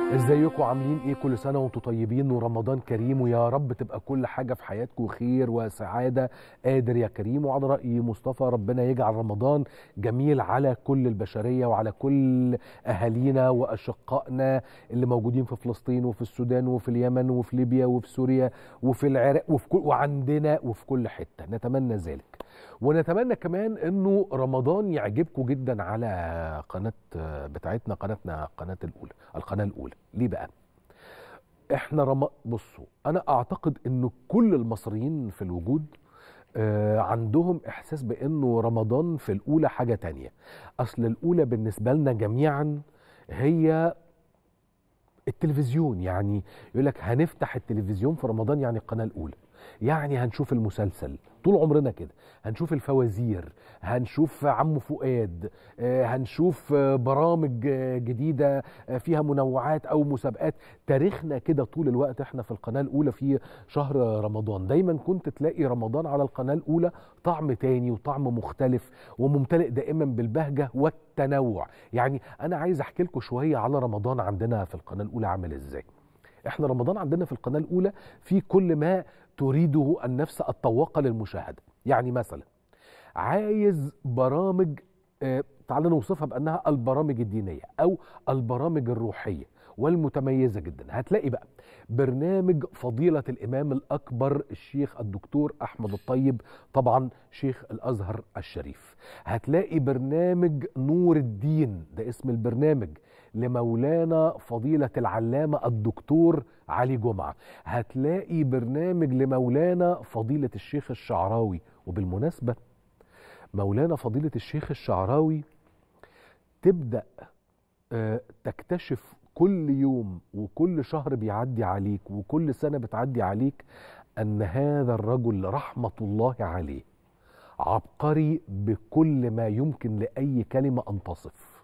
ازيكم عاملين ايه كل سنه وانتم طيبين ورمضان كريم ويا رب تبقى كل حاجه في حياتكم خير وسعاده قادر يا كريم وعلى راي مصطفى ربنا يجعل رمضان جميل على كل البشريه وعلى كل اهالينا واشقائنا اللي موجودين في فلسطين وفي السودان وفي اليمن وفي ليبيا وفي سوريا وفي العراق وفي كل وعندنا وفي كل حته نتمنى ذلك ونتمنى كمان انه رمضان يعجبكم جدا على قناه بتاعتنا قناتنا قناه الاولى القناه الاولى ليه بقى احنا رم... بصوا انا اعتقد انه كل المصريين في الوجود آه عندهم احساس بانه رمضان في الاولى حاجه تانية اصل الاولى بالنسبه لنا جميعا هي التلفزيون يعني يقول لك هنفتح التلفزيون في رمضان يعني القناه الاولى يعني هنشوف المسلسل طول عمرنا كده هنشوف الفوازير هنشوف عم فؤاد هنشوف برامج جديده فيها منوعات او مسابقات تاريخنا كده طول الوقت احنا في القناه الاولى في شهر رمضان دايما كنت تلاقي رمضان على القناه الاولى طعم تاني وطعم مختلف وممتلئ دائما بالبهجه والتنوع يعني انا عايز احكي لكم شويه على رمضان عندنا في القناه الاولى عامل ازاي احنا رمضان عندنا في القناه الاولى في كل ما تريده النفس الطواقه للمشاهده يعني مثلا عايز برامج اه تعال نوصفها بانها البرامج الدينيه او البرامج الروحيه والمتميزه جدا هتلاقي بقى برنامج فضيله الامام الاكبر الشيخ الدكتور احمد الطيب طبعا شيخ الازهر الشريف هتلاقي برنامج نور الدين ده اسم البرنامج لمولانا فضيلة العلامة الدكتور علي جمعة هتلاقي برنامج لمولانا فضيلة الشيخ الشعراوي وبالمناسبة مولانا فضيلة الشيخ الشعراوي تبدأ تكتشف كل يوم وكل شهر بيعدي عليك وكل سنة بتعدي عليك أن هذا الرجل رحمة الله عليه عبقري بكل ما يمكن لأي كلمة أن تصف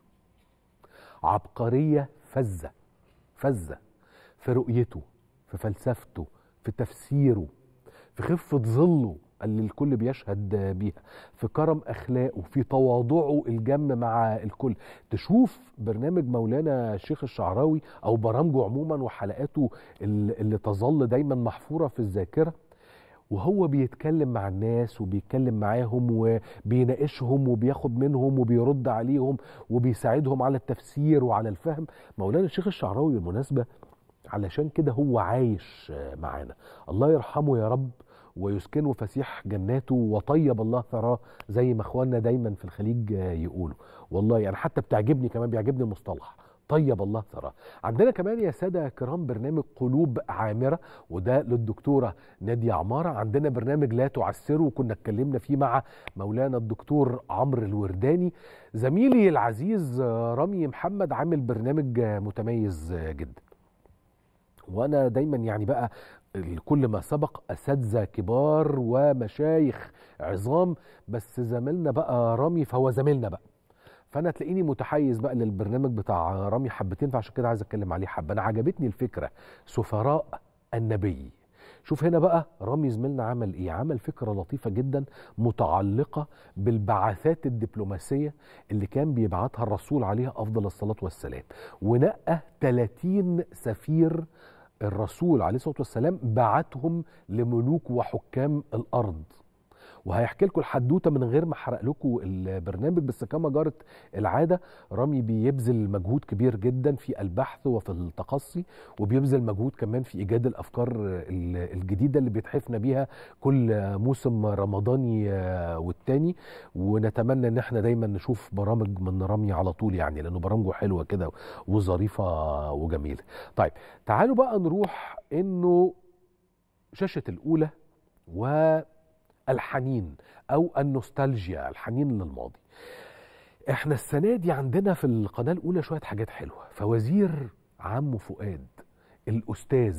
عبقرية فزة فزة في رؤيته في فلسفته في تفسيره في خفة ظله اللي الكل بيشهد بيها في كرم أخلاقه في تواضعه الجم مع الكل تشوف برنامج مولانا الشيخ الشعراوي أو برامجه عموما وحلقاته اللي تظل دايما محفورة في الذاكرة وهو بيتكلم مع الناس وبيتكلم معاهم وبيناقشهم وبياخد منهم وبيرد عليهم وبيساعدهم على التفسير وعلى الفهم مولانا الشيخ الشعراوي بالمناسبة علشان كده هو عايش معانا الله يرحمه يا رب ويسكنه فسيح جناته وطيب الله ثراه زي ما اخواننا دايما في الخليج يقولوا والله يعني حتى بتعجبني كمان بيعجبني المصطلح طيب الله ثراه عندنا كمان يا ساده كرام برنامج قلوب عامره وده للدكتوره ناديه عماره عندنا برنامج لا تعسروا وكنا اتكلمنا فيه مع مولانا الدكتور عمرو الورداني زميلي العزيز رامي محمد عامل برنامج متميز جدا وانا دايما يعني بقى كل ما سبق اساتذه كبار ومشايخ عظام بس زميلنا بقى رامي فهو زميلنا بقى فانا تلاقيني متحيز بقى للبرنامج بتاع رامي حبتين فعشان كده عايز اتكلم عليه حبه انا عجبتني الفكره سفراء النبي شوف هنا بقى رامي زميلنا عمل ايه عمل فكره لطيفه جدا متعلقه بالبعثات الدبلوماسيه اللي كان بيبعتها الرسول عليها افضل الصلاه والسلام ونقى 30 سفير الرسول عليه الصلاه والسلام بعتهم لملوك وحكام الارض وهيحكي لكم الحدوته من غير ما احرق لكم البرنامج بس كما جرت العاده رامي بيبذل مجهود كبير جدا في البحث وفي التقصي وبيبذل مجهود كمان في ايجاد الافكار الجديده اللي بيتحفنا بيها كل موسم رمضاني والتاني ونتمنى ان احنا دايما نشوف برامج من رامي على طول يعني لانه برامجه حلوه كده وظريفه وجميله. طيب تعالوا بقى نروح انه شاشه الاولى و الحنين او النوستالجيا الحنين للماضي احنا السنه دي عندنا في القناه الاولى شويه حاجات حلوه فوازير عم فؤاد الاستاذ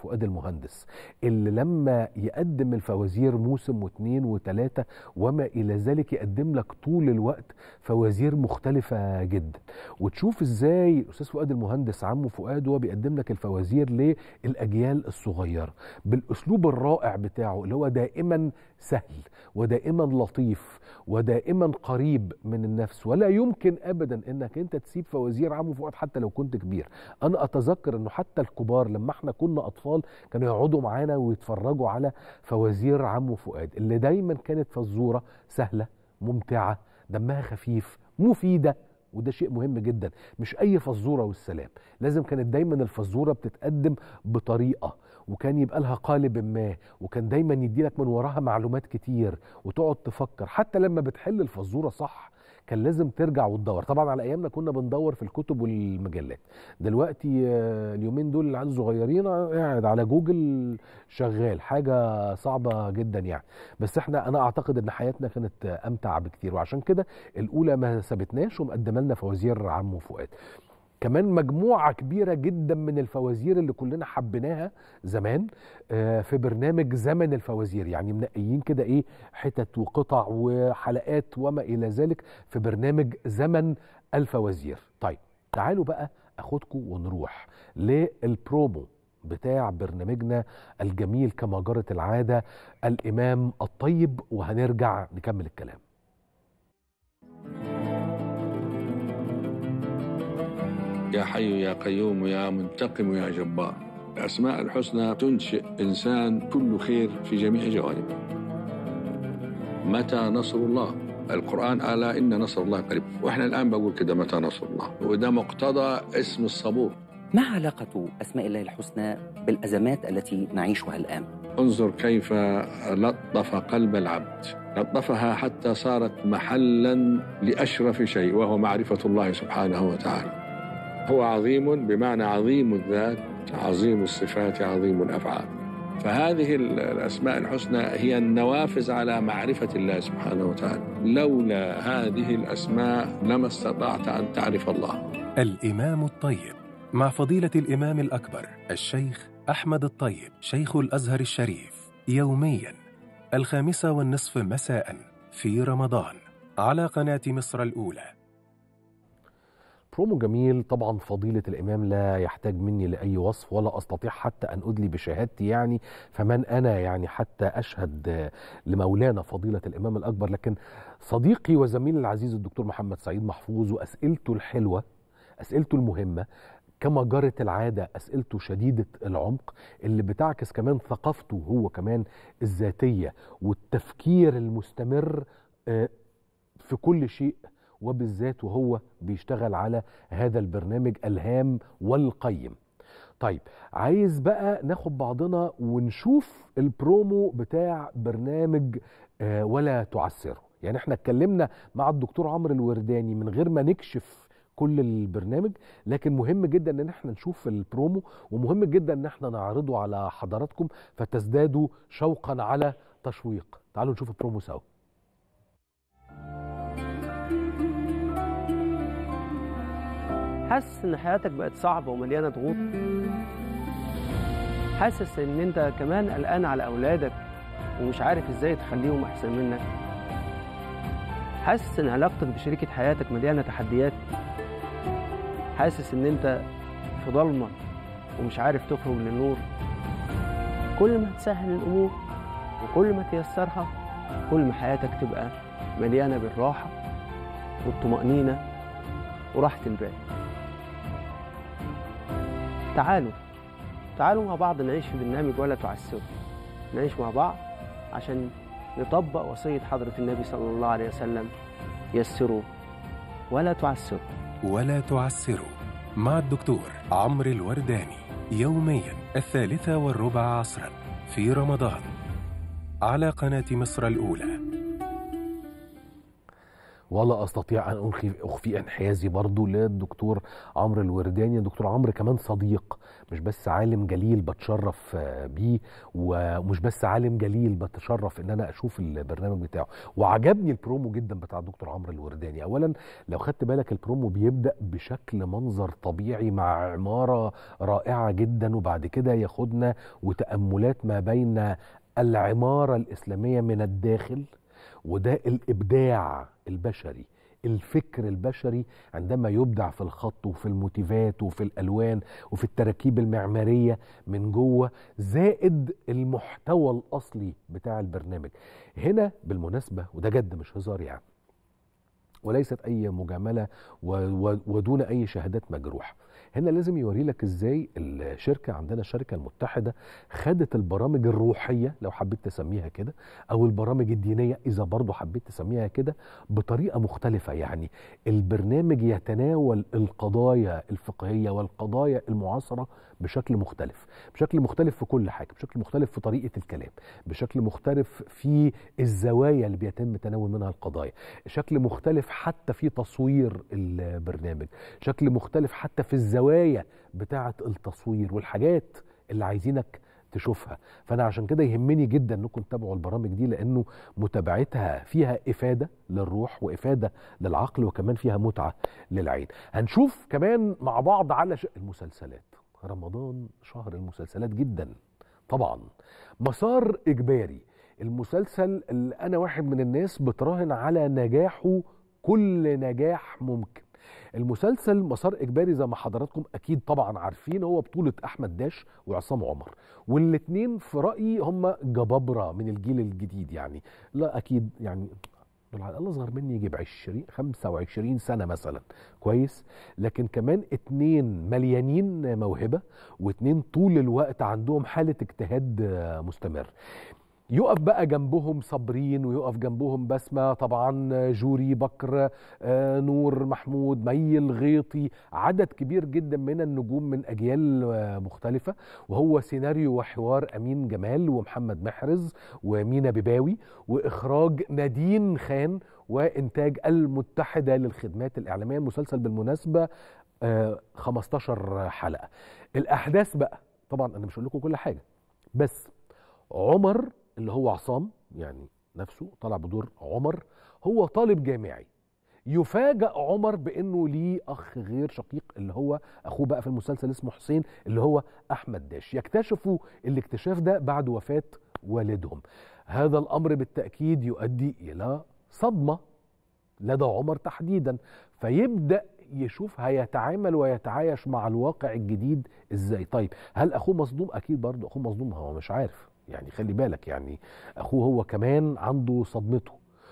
فؤاد المهندس اللي لما يقدم الفوازير موسم واثنين وثلاثة وما إلى ذلك يقدم لك طول الوقت فوازير مختلفة جدا وتشوف ازاي الأستاذ فؤاد المهندس عمه فؤاد وهو بيقدم لك الفوازير للأجيال الصغيرة بالأسلوب الرائع بتاعه اللي هو دائما سهل ودائما لطيف ودائما قريب من النفس ولا يمكن ابدا انك انت تسيب فوازير عمو فؤاد حتى لو كنت كبير انا اتذكر انه حتى الكبار لما احنا كنا اطفال كانوا يقعدوا معانا ويتفرجوا على فوازير عمو فؤاد اللي دايما كانت فزوره سهله ممتعه دمها خفيف مفيده وده شيء مهم جدا مش اي فزوره والسلام لازم كانت دايما الفزوره بتتقدم بطريقه وكان يبقى لها قالب ما وكان دايما يديلك من وراها معلومات كتير وتقعد تفكر حتى لما بتحل الفزوره صح كان لازم ترجع وتدور طبعا على ايامنا كنا بندور في الكتب والمجلات دلوقتي آه، اليومين دول العيال الصغيرين قاعد على جوجل شغال حاجه صعبه جدا يعني بس احنا انا اعتقد ان حياتنا كانت امتع بكتير وعشان كده الاولى ما سابتناش ومقدمه لنا فوازير عمو فؤاد كمان مجموعة كبيرة جدا من الفوازير اللي كلنا حبيناها زمان آه، في برنامج زمن الفوازير يعني منقيين كده ايه حتت وقطع وحلقات وما إلى ذلك في برنامج زمن الفوازير طيب تعالوا بقى أخدكم ونروح للبرومو بتاع برنامجنا الجميل كما جرت العادة الإمام الطيب وهنرجع نكمل الكلام يا حي يا قيوم يا منتقم يا جبار الأسماء الحسنى تنشئ إنسان كل خير في جميع جوانبه متى نصر الله القرآن ألا إن نصر الله قريب وإحنا الآن بقول كده متى نصر الله وده مقتضى اسم الصبور ما علاقة أسماء الله الحسنى بالأزمات التي نعيشها الآن؟ انظر كيف لطف قلب العبد لطفها حتى صارت محلا لأشرف شيء وهو معرفة الله سبحانه وتعالى هو عظيم بمعنى عظيم الذات عظيم الصفات عظيم الافعال فهذه الاسماء الحسنى هي النوافذ على معرفه الله سبحانه وتعالى لولا هذه الاسماء لما استطعت ان تعرف الله الإمام الطيب مع فضيلة الإمام الأكبر الشيخ أحمد الطيب شيخ الأزهر الشريف يوميا الخامسة والنصف مساء في رمضان على قناة مصر الأولى برومو جميل طبعا فضيلة الإمام لا يحتاج مني لأي وصف ولا أستطيع حتى أن أدلي بشهادتي يعني فمن أنا يعني حتى أشهد آه، لمولانا فضيلة الإمام الأكبر لكن صديقي وزميلي العزيز الدكتور محمد سعيد محفوظ وأسئلته الحلوة أسئلته المهمة كما جرت العادة أسئلته شديدة العمق اللي بتعكس كمان ثقافته هو كمان الذاتية والتفكير المستمر آه، في كل شيء وبالذات وهو بيشتغل على هذا البرنامج الهام والقيم طيب عايز بقى ناخد بعضنا ونشوف البرومو بتاع برنامج آه، ولا تعسره يعني احنا اتكلمنا مع الدكتور عمرو الورداني من غير ما نكشف كل البرنامج لكن مهم جدا ان احنا نشوف البرومو ومهم جدا ان احنا نعرضه على حضراتكم فتزدادوا شوقا على تشويق تعالوا نشوف البرومو سوا حاسس ان حياتك بقت صعبه ومليانه ضغوط حاسس ان انت كمان قلقان على اولادك ومش عارف ازاي تخليهم احسن منك حاسس ان علاقتك بشريكه حياتك مليانه تحديات حاسس ان انت في ضلمه ومش عارف تخرج للنور كل ما تسهل الامور وكل ما تيسرها كل ما حياتك تبقى مليانه بالراحه والطمانينه وراحه البال تعالوا تعالوا مع بعض نعيش في برنامج ولا تعسروا نعيش مع بعض عشان نطبق وصية حضرة النبي صلى الله عليه وسلم يسروا ولا تعسروا ولا تعسروا مع الدكتور عمرو الورداني يوميا الثالثة والربع عصرا في رمضان على قناة مصر الأولى ولا استطيع ان اخفي اخفي انحيازي برضو للدكتور عمرو الورداني الدكتور عمرو كمان صديق مش بس عالم جليل بتشرف آه، بيه ومش بس عالم جليل بتشرف ان انا اشوف البرنامج بتاعه وعجبني البرومو جدا بتاع الدكتور عمرو الورداني اولا لو خدت بالك البرومو بيبدا بشكل منظر طبيعي مع عماره رائعه جدا وبعد كده ياخدنا وتاملات ما بين العماره الاسلاميه من الداخل وده الابداع البشري الفكر البشري عندما يبدع في الخط وفي الموتيفات وفي الالوان وفي التراكيب المعماريه من جوه زائد المحتوى الاصلي بتاع البرنامج هنا بالمناسبه وده جد مش هزار يعني وليست اي مجامله و- و- ودون اي شهادات مجروحه هنا لازم يوري لك ازاي الشركه عندنا الشركه المتحده خدت البرامج الروحيه لو حبيت تسميها كده او البرامج الدينيه اذا برضو حبيت تسميها كده بطريقه مختلفه يعني البرنامج يتناول القضايا الفقهيه والقضايا المعاصره بشكل مختلف بشكل مختلف في كل حاجه بشكل مختلف في طريقه الكلام بشكل مختلف في الزوايا اللي بيتم تناول منها القضايا شكل مختلف حتى في تصوير البرنامج شكل مختلف حتى في الزوايا بتاعه التصوير والحاجات اللي عايزينك تشوفها فانا عشان كده يهمني جدا انكم تتابعوا البرامج دي لانه متابعتها فيها افاده للروح وافاده للعقل وكمان فيها متعه للعين هنشوف كمان مع بعض على ش... المسلسلات رمضان شهر المسلسلات جدا طبعا مسار اجباري المسلسل اللي انا واحد من الناس بتراهن على نجاحه كل نجاح ممكن المسلسل مسار اجباري زي ما حضراتكم اكيد طبعا عارفين هو بطوله احمد داش وعصام عمر والاثنين في رايي هم جبابره من الجيل الجديد يعني لا اكيد يعني دول على الاقل اصغر مني يجي ب 20 25 سنه مثلا كويس لكن كمان اتنين مليانين موهبه واتنين طول الوقت عندهم حاله اجتهاد آه، مستمر يقف بقى جنبهم صابرين ويقف جنبهم بسمة طبعا جوري بكر آه، نور محمود مي الغيطي عدد كبير جدا من النجوم من أجيال آه، مختلفة وهو سيناريو وحوار أمين جمال ومحمد محرز ومينا بباوي وإخراج نادين خان وإنتاج المتحدة للخدمات الإعلامية المسلسل بالمناسبة آه، 15 حلقة الأحداث بقى طبعا أنا مش هقول لكم كل حاجة بس عمر اللي هو عصام يعني نفسه طلع بدور عمر هو طالب جامعي يفاجأ عمر بانه ليه اخ غير شقيق اللي هو اخوه بقى في المسلسل اسمه حسين اللي هو احمد داش يكتشفوا الاكتشاف ده بعد وفاة والدهم هذا الامر بالتاكيد يؤدي الى صدمه لدى عمر تحديدا فيبدا يشوف هيتعامل ويتعايش مع الواقع الجديد ازاي طيب هل اخوه مصدوم اكيد برضه اخوه مصدوم هو مش عارف يعني خلي بالك يعني اخوه هو كمان عنده صدمته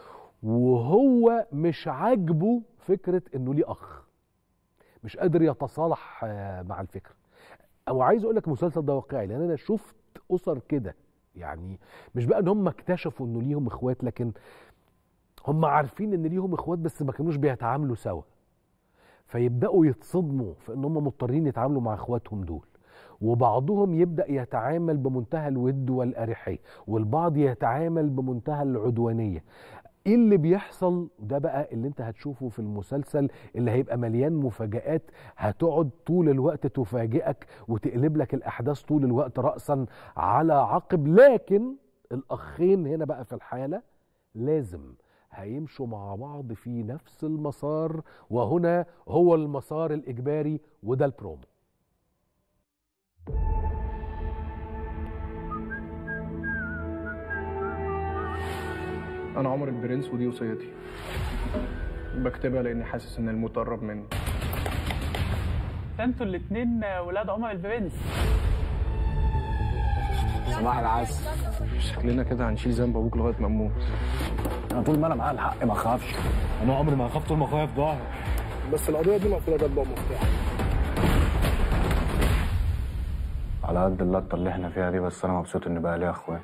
وهو مش عاجبه فكره انه ليه اخ مش قادر يتصالح آه، مع الفكره او عايز اقول لك المسلسل ده واقعي لان انا شفت اسر كده يعني مش بقى ان هم اكتشفوا انه ليهم اخوات لكن هم عارفين ان ليهم اخوات بس ما كانوش بيتعاملوا سوا فيبداوا يتصدموا في ان هم مضطرين يتعاملوا مع اخواتهم دول وبعضهم يبدا يتعامل بمنتهى الود والاريحيه والبعض يتعامل بمنتهى العدوانيه ايه اللي بيحصل ده بقى اللي انت هتشوفه في المسلسل اللي هيبقى مليان مفاجآت هتقعد طول الوقت تفاجئك وتقلب لك الاحداث طول الوقت رأسا على عقب لكن الاخين هنا بقى في الحالة لازم هيمشوا مع بعض في نفس المسار وهنا هو المسار الاجباري وده البرومو أنا عمر البرنس ودي وصيتي بكتبها لأني حاسس إن الموت قرب مني انتوا الاتنين ولاد عمر البرنس صباح العسل شكلنا كده هنشيل ذنب أبوك لغاية ما نموت انا طول ما انا معايا الحق ما اخافش انا عمري ما هخاف طول ما اخويا في ظهري بس القضية دي مقفولة جنب مفتاح على قد اللقطه اللي احنا فيها دي بس انا مبسوط ان بقى ليا اخوات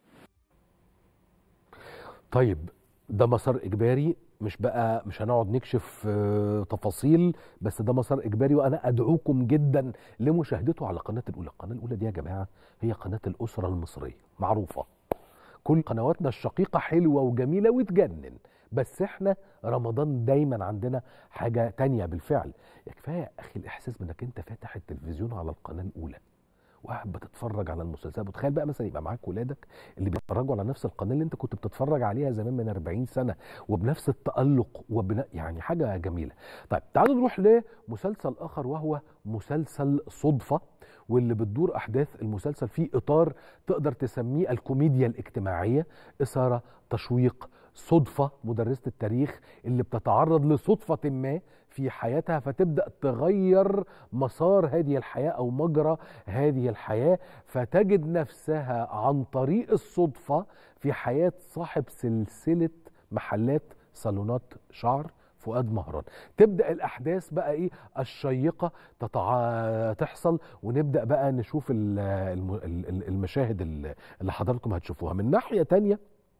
طيب ده مسار اجباري مش بقى مش هنقعد نكشف آه، تفاصيل بس ده مسار اجباري وانا ادعوكم جدا لمشاهدته على القناه الاولى القناه الاولى دي يا جماعه هي قناه الاسره المصريه معروفه كل قنواتنا الشقيقه حلوه وجميله وتجنن بس احنا رمضان دايما عندنا حاجه تانية بالفعل يا كفايه يا اخي الاحساس بانك انت فاتح التلفزيون على القناه الاولى وقاعد بتتفرج على المسلسلات وتخيل بقى مثلا يبقى معاك ولادك اللي بيتفرجوا على نفس القناه اللي انت كنت بتتفرج عليها زمان من 40 سنه وبنفس التالق وبن... يعني حاجه جميله. طيب تعالوا نروح لمسلسل اخر وهو مسلسل صدفه واللي بتدور احداث المسلسل في اطار تقدر تسميه الكوميديا الاجتماعيه اثاره تشويق صدفه مدرسه التاريخ اللي بتتعرض لصدفه ما في حياتها فتبدا تغير مسار هذه الحياه او مجرى هذه الحياه فتجد نفسها عن طريق الصدفه في حياه صاحب سلسله محلات صالونات شعر فؤاد مهران تبدا الاحداث بقى ايه الشيقه تتع... تحصل ونبدا بقى نشوف ال- الم- ال- المشاهد اللي اللي حضراتكم هتشوفوها من ناحيه تانية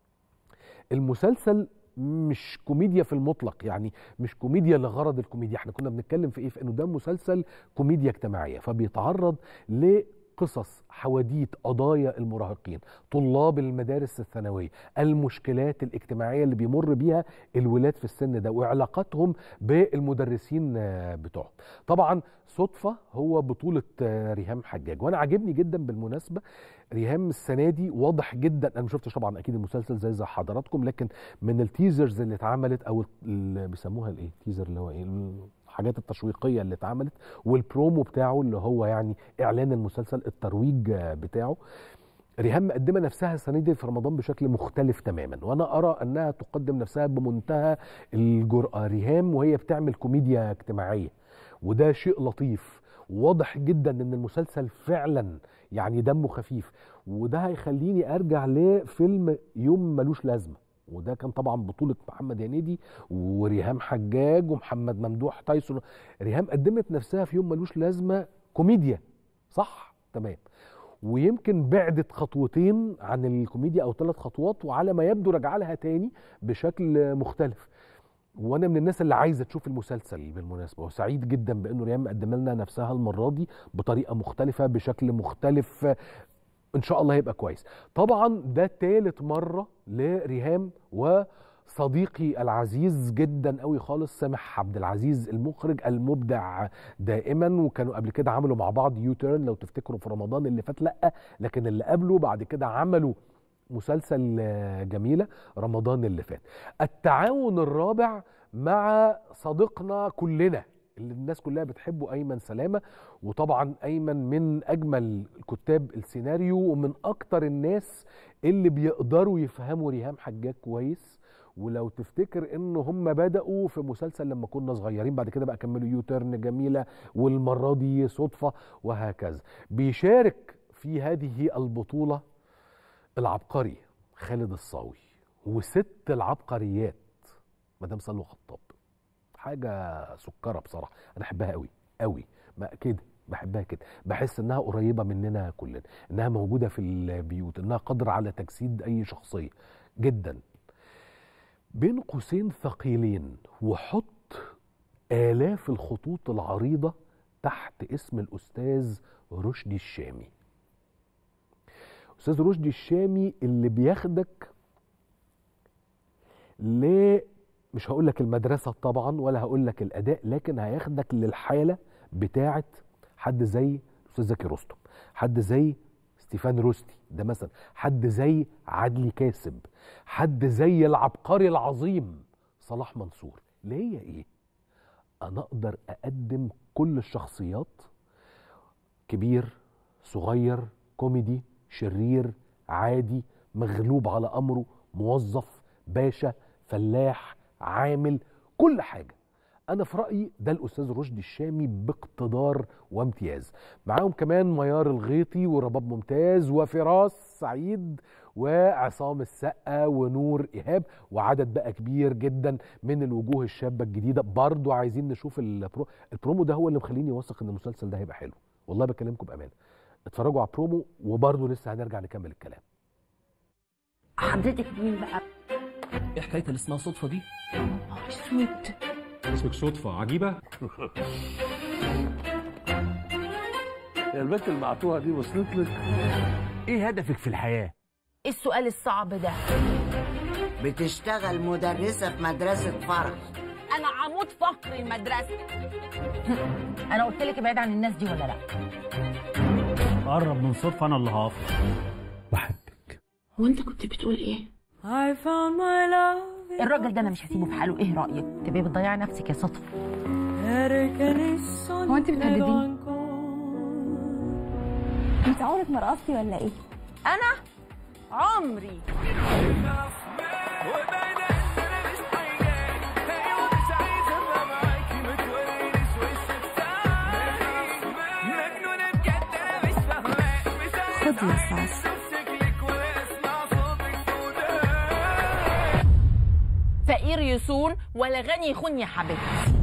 المسلسل مش كوميديا في المطلق يعني مش كوميديا لغرض الكوميديا احنا كنا بنتكلم في ايه في انه ده مسلسل كوميديا اجتماعيه فبيتعرض لقصص حواديت قضايا المراهقين طلاب المدارس الثانويه المشكلات الاجتماعيه اللي بيمر بيها الولاد في السن ده وعلاقاتهم بالمدرسين آه، بتوعهم طبعا صدفه هو بطوله آه، ريهام حجاج وانا عاجبني جدا بالمناسبه ريهام السنه دي واضح جدا انا ما شفتش طبعا اكيد المسلسل زي زي حضراتكم لكن من التيزرز اللي اتعملت او اللي بيسموها الايه تيزر اللي هو ايه الحاجات التشويقيه اللي اتعملت والبرومو بتاعه اللي هو يعني اعلان المسلسل الترويج آه، بتاعه ريهام مقدمه نفسها السنه دي في رمضان بشكل مختلف تماما وانا ارى انها تقدم نفسها بمنتهى الجرأه ريهام وهي بتعمل كوميديا اجتماعيه وده شيء لطيف واضح جدا ان المسلسل فعلا يعني دمه خفيف وده هيخليني ارجع لفيلم يوم ملوش لازمه وده كان طبعا بطولة محمد هنيدي وريهام حجاج ومحمد ممدوح تايسون ريهام قدمت نفسها في يوم ملوش لازمة كوميديا صح تمام ويمكن بعدت خطوتين عن الكوميديا او ثلاث خطوات وعلى ما يبدو رجع لها تاني بشكل مختلف وانا من الناس اللي عايزه تشوف المسلسل بالمناسبه وسعيد جدا بانه ريهام مقدمه لنا نفسها المره دي بطريقه مختلفه بشكل مختلف ان شاء الله هيبقى كويس طبعا ده تالت مره لريهام وصديقي العزيز جدا قوي خالص سامح عبد العزيز المخرج المبدع دائما وكانوا قبل كده عملوا مع بعض يوتيرن لو تفتكروا في رمضان اللي فات لا لكن اللي قبله بعد كده عملوا مسلسل آه، جميلة رمضان اللي فات التعاون الرابع مع صديقنا كلنا اللي الناس كلها بتحبه أيمن سلامة وطبعا أيمن من أجمل كتاب السيناريو ومن أكتر الناس اللي بيقدروا يفهموا ريهام حجاج كويس ولو تفتكر انه هم بدأوا في مسلسل لما كنا صغيرين بعد كده بقى كملوا يوتيرن جميلة والمرة دي صدفة وهكذا بيشارك في هذه البطولة العبقري خالد الصاوي وست العبقريات مدام سلوى خطاب حاجه سكره بصراحه انا احبها قوي قوي ما كده بحبها كده بحس انها قريبه مننا كلنا انها موجوده في البيوت انها قادره على تجسيد اي شخصيه جدا بين قوسين ثقيلين وحط آلاف الخطوط العريضة تحت اسم الأستاذ رشدي الشامي أستاذ رشدي الشامي اللي بياخدك ل مش هقول لك المدرسة طبعا ولا هقول لك الأداء لكن هياخدك للحالة بتاعة حد زي الأستاذ زكي رستم حد زي ستيفان روستي ده مثلا حد زي عدلي كاسب حد زي العبقري العظيم صلاح منصور اللي هي ايه انا اقدر اقدم كل الشخصيات كبير صغير كوميدي شرير عادي مغلوب على امره موظف باشا فلاح عامل كل حاجه انا في رايي ده الاستاذ رشدي الشامي باقتدار وامتياز معاهم كمان ميار الغيطي ورباب ممتاز وفراس سعيد وعصام السقا ونور ايهاب وعدد بقى كبير جدا من الوجوه الشابه الجديده برضو عايزين نشوف البرو... البرومو ده هو اللي مخليني واثق ان المسلسل ده هيبقى حلو والله بكلمكم بامانه اتفرجوا على البرومو وبرضو لسه هنرجع نكمل الكلام حضرتك مين بقى؟ ايه حكايه اللي اسمها صدفه دي؟ اسود اسمك صدفة عجيبة؟ البنت المعطوها دي وصلت لك ايه هدفك في الحياه ايه السؤال الصعب ده بتشتغل مدرسة في مدرسة فرح انا عمود فقر المدرسه انا قلت لك ابعد عن الناس دي ولا لا قرب من صدفة أنا اللي هقف هو انت كنت بتقول ايه I found my love الراجل ده انا مش هسيبه في حاله ايه رايك تبقي بتضيعي نفسك يا صدفه هو انت بتهدديني انت عمرك ما رقصتي ولا ايه انا عمري خدي يا ساس فقير يصون ولا غني يخون يا حبيبتي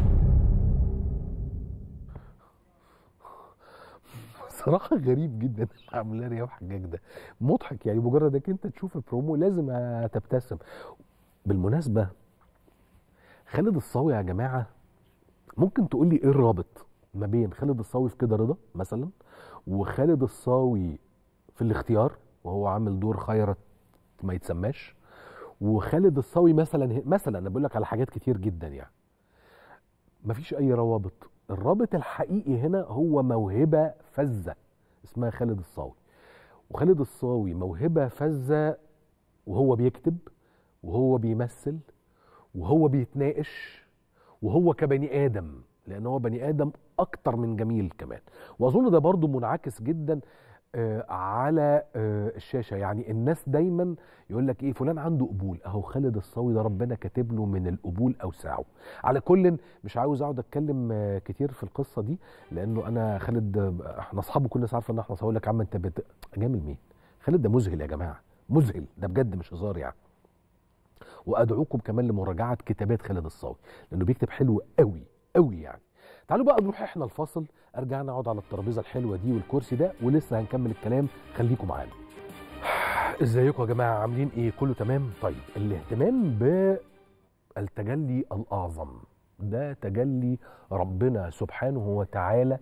صراحة غريب جدا اللي عاملاه رياض حجاج ده مضحك يعني مجرد انك انت تشوف البرومو لازم تبتسم بالمناسبة خالد الصاوي يا جماعة ممكن تقول لي ايه الرابط ما بين خالد الصاوي في كده رضا مثلا وخالد الصاوي في الاختيار وهو عامل دور خيرت ما يتسماش وخالد الصاوي مثلا مثلا انا بقول لك على حاجات كتير جدا يعني مفيش اي روابط الرابط الحقيقي هنا هو موهبه فذه اسمها خالد الصاوي وخالد الصاوي موهبه فذه وهو بيكتب وهو بيمثل وهو بيتناقش وهو كبني ادم لان هو بني ادم اكتر من جميل كمان واظن ده برضو منعكس جدا آه على آه الشاشه يعني الناس دايما يقول لك ايه فلان عنده قبول اهو خالد الصاوي ده ربنا كاتب له من القبول اوسعه على كل مش عاوز اقعد اتكلم آه كتير في القصه دي لانه انا خالد احنا اصحابه كل الناس عارفه ان احنا هقول لك يا عم انت بت... جامل مين خالد ده مذهل يا جماعه مذهل ده بجد مش هزار يعني وادعوكم كمان لمراجعه كتابات خالد الصاوي لانه بيكتب حلو قوي قوي يعني تعالوا بقى نروح احنا الفاصل ارجع نقعد على الترابيزه الحلوه دي والكرسي ده ولسه هنكمل الكلام خليكم معانا ازيكم يا جماعه عاملين ايه كله تمام طيب الاهتمام بالتجلي الاعظم ده تجلي ربنا سبحانه وتعالى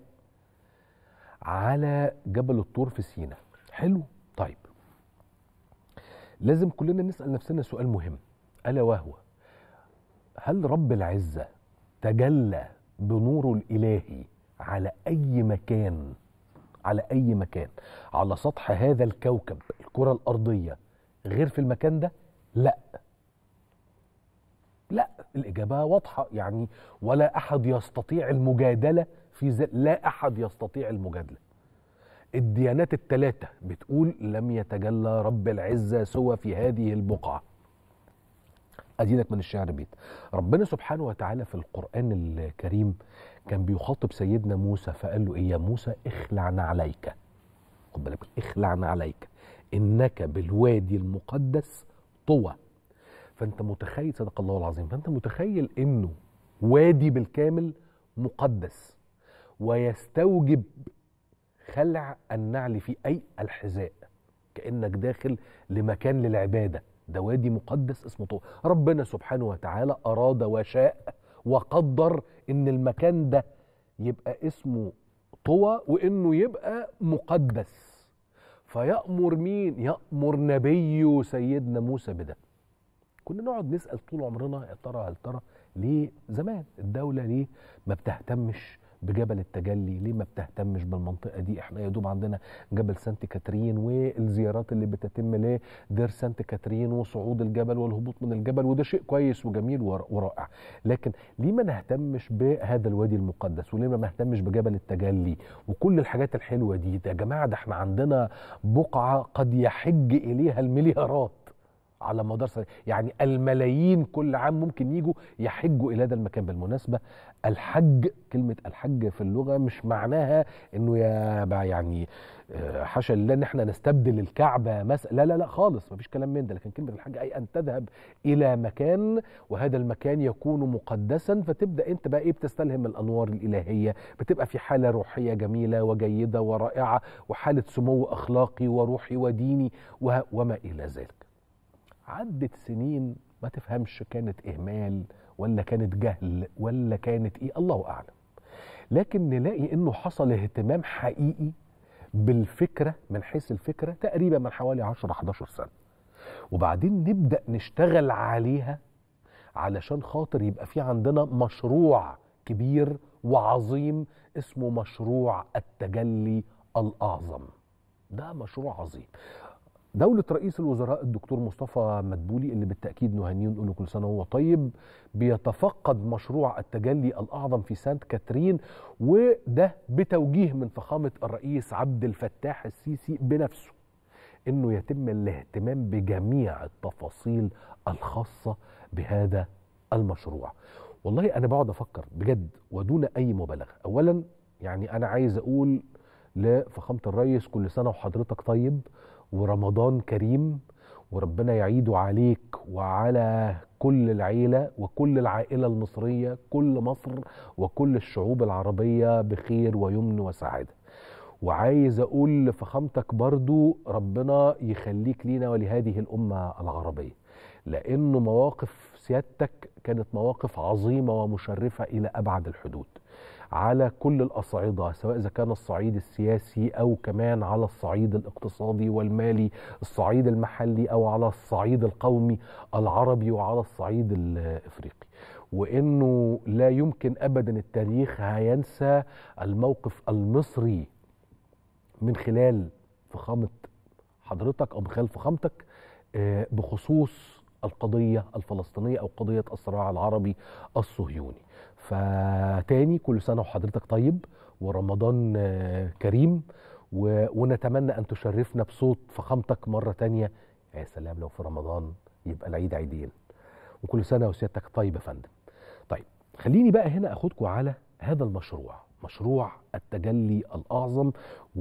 على جبل الطور في سينا حلو طيب لازم كلنا نسال نفسنا سؤال مهم الا وهو هل رب العزه تجلى بنوره الالهي على اي مكان على اي مكان على سطح هذا الكوكب الكره الارضيه غير في المكان ده لا لا الاجابه واضحه يعني ولا احد يستطيع المجادله في ذلك لا احد يستطيع المجادله الديانات الثلاثه بتقول لم يتجلى رب العزه سوى في هذه البقعه ادينك من الشعر بيت ربنا سبحانه وتعالى في القران الكريم كان بيخاطب سيدنا موسى فقال له ايه يا موسى اخلع عليك خد بالك اخلع عليك انك بالوادي المقدس طوى فانت متخيل صدق الله العظيم فانت متخيل انه وادي بالكامل مقدس ويستوجب خلع النعل فيه اي الحذاء كانك داخل لمكان للعباده ده وادي مقدس اسمه طوى ربنا سبحانه وتعالى اراد وشاء وقدر ان المكان ده يبقى اسمه طوى وانه يبقى مقدس فيأمر مين يأمر نبيه سيدنا موسى بده كنا نقعد نسأل طول عمرنا يا ترى هل ترى ليه زمان الدولة ليه ما بتهتمش بجبل التجلي ليه ما بتهتمش بالمنطقة دي احنا يا دوب عندنا جبل سانت كاترين والزيارات اللي بتتم لدير سانت كاترين وصعود الجبل والهبوط من الجبل وده شيء كويس وجميل ورائع لكن ليه ما نهتمش بهذا الوادي المقدس وليه ما نهتمش بجبل التجلي وكل الحاجات الحلوة دي ده يا جماعة ده احنا عندنا بقعة قد يحج إليها المليارات على مدار سنة يعني الملايين كل عام ممكن يجوا يحجوا الى هذا المكان بالمناسبه الحج كلمه الحج في اللغه مش معناها انه يا يعني حاشا لله ان احنا نستبدل الكعبه مثلا لا لا لا خالص مفيش كلام من ده لكن كلمه الحج اي ان تذهب الى مكان وهذا المكان يكون مقدسا فتبدا انت بقى ايه بتستلهم الانوار الالهيه بتبقى في حاله روحيه جميله وجيده ورائعه وحاله سمو اخلاقي وروحي وديني وما الى ذلك عدت سنين ما تفهمش كانت اهمال ولا كانت جهل ولا كانت ايه الله اعلم لكن نلاقي انه حصل اهتمام حقيقي بالفكره من حيث الفكره تقريبا من حوالي 10 11 سنه وبعدين نبدا نشتغل عليها علشان خاطر يبقى في عندنا مشروع كبير وعظيم اسمه مشروع التجلي الاعظم ده مشروع عظيم دولة رئيس الوزراء الدكتور مصطفى مدبولي اللي بالتأكيد نهنيه ونقول له كل سنة وهو طيب بيتفقد مشروع التجلي الأعظم في سانت كاترين وده بتوجيه من فخامة الرئيس عبد الفتاح السيسي بنفسه انه يتم الاهتمام بجميع التفاصيل الخاصة بهذا المشروع والله انا بقعد افكر بجد ودون اي مبالغة اولا يعني انا عايز اقول لفخامة الرئيس كل سنة وحضرتك طيب ورمضان كريم وربنا يعيده عليك وعلى كل العيلة وكل العائلة المصرية كل مصر وكل الشعوب العربية بخير ويمن وسعادة وعايز أقول لفخامتك برضو ربنا يخليك لينا ولهذه الأمة العربية لأنه مواقف سيادتك كانت مواقف عظيمة ومشرفة إلى أبعد الحدود على كل الأصعدة سواء إذا كان الصعيد السياسي أو كمان على الصعيد الاقتصادي والمالي الصعيد المحلي أو على الصعيد القومي العربي وعلى الصعيد الإفريقي وإنه لا يمكن أبدا التاريخ هينسى الموقف المصري من خلال فخامة حضرتك أو من خلال فخامتك بخصوص القضية الفلسطينية أو قضية الصراع العربي الصهيوني فتاني كل سنة وحضرتك طيب ورمضان كريم و... ونتمنى أن تشرفنا بصوت فخامتك مرة تانية يا سلام لو في رمضان يبقى العيد عيدين وكل سنة وسيادتك طيب يا فندم طيب خليني بقى هنا أخدكم على هذا المشروع مشروع التجلي الأعظم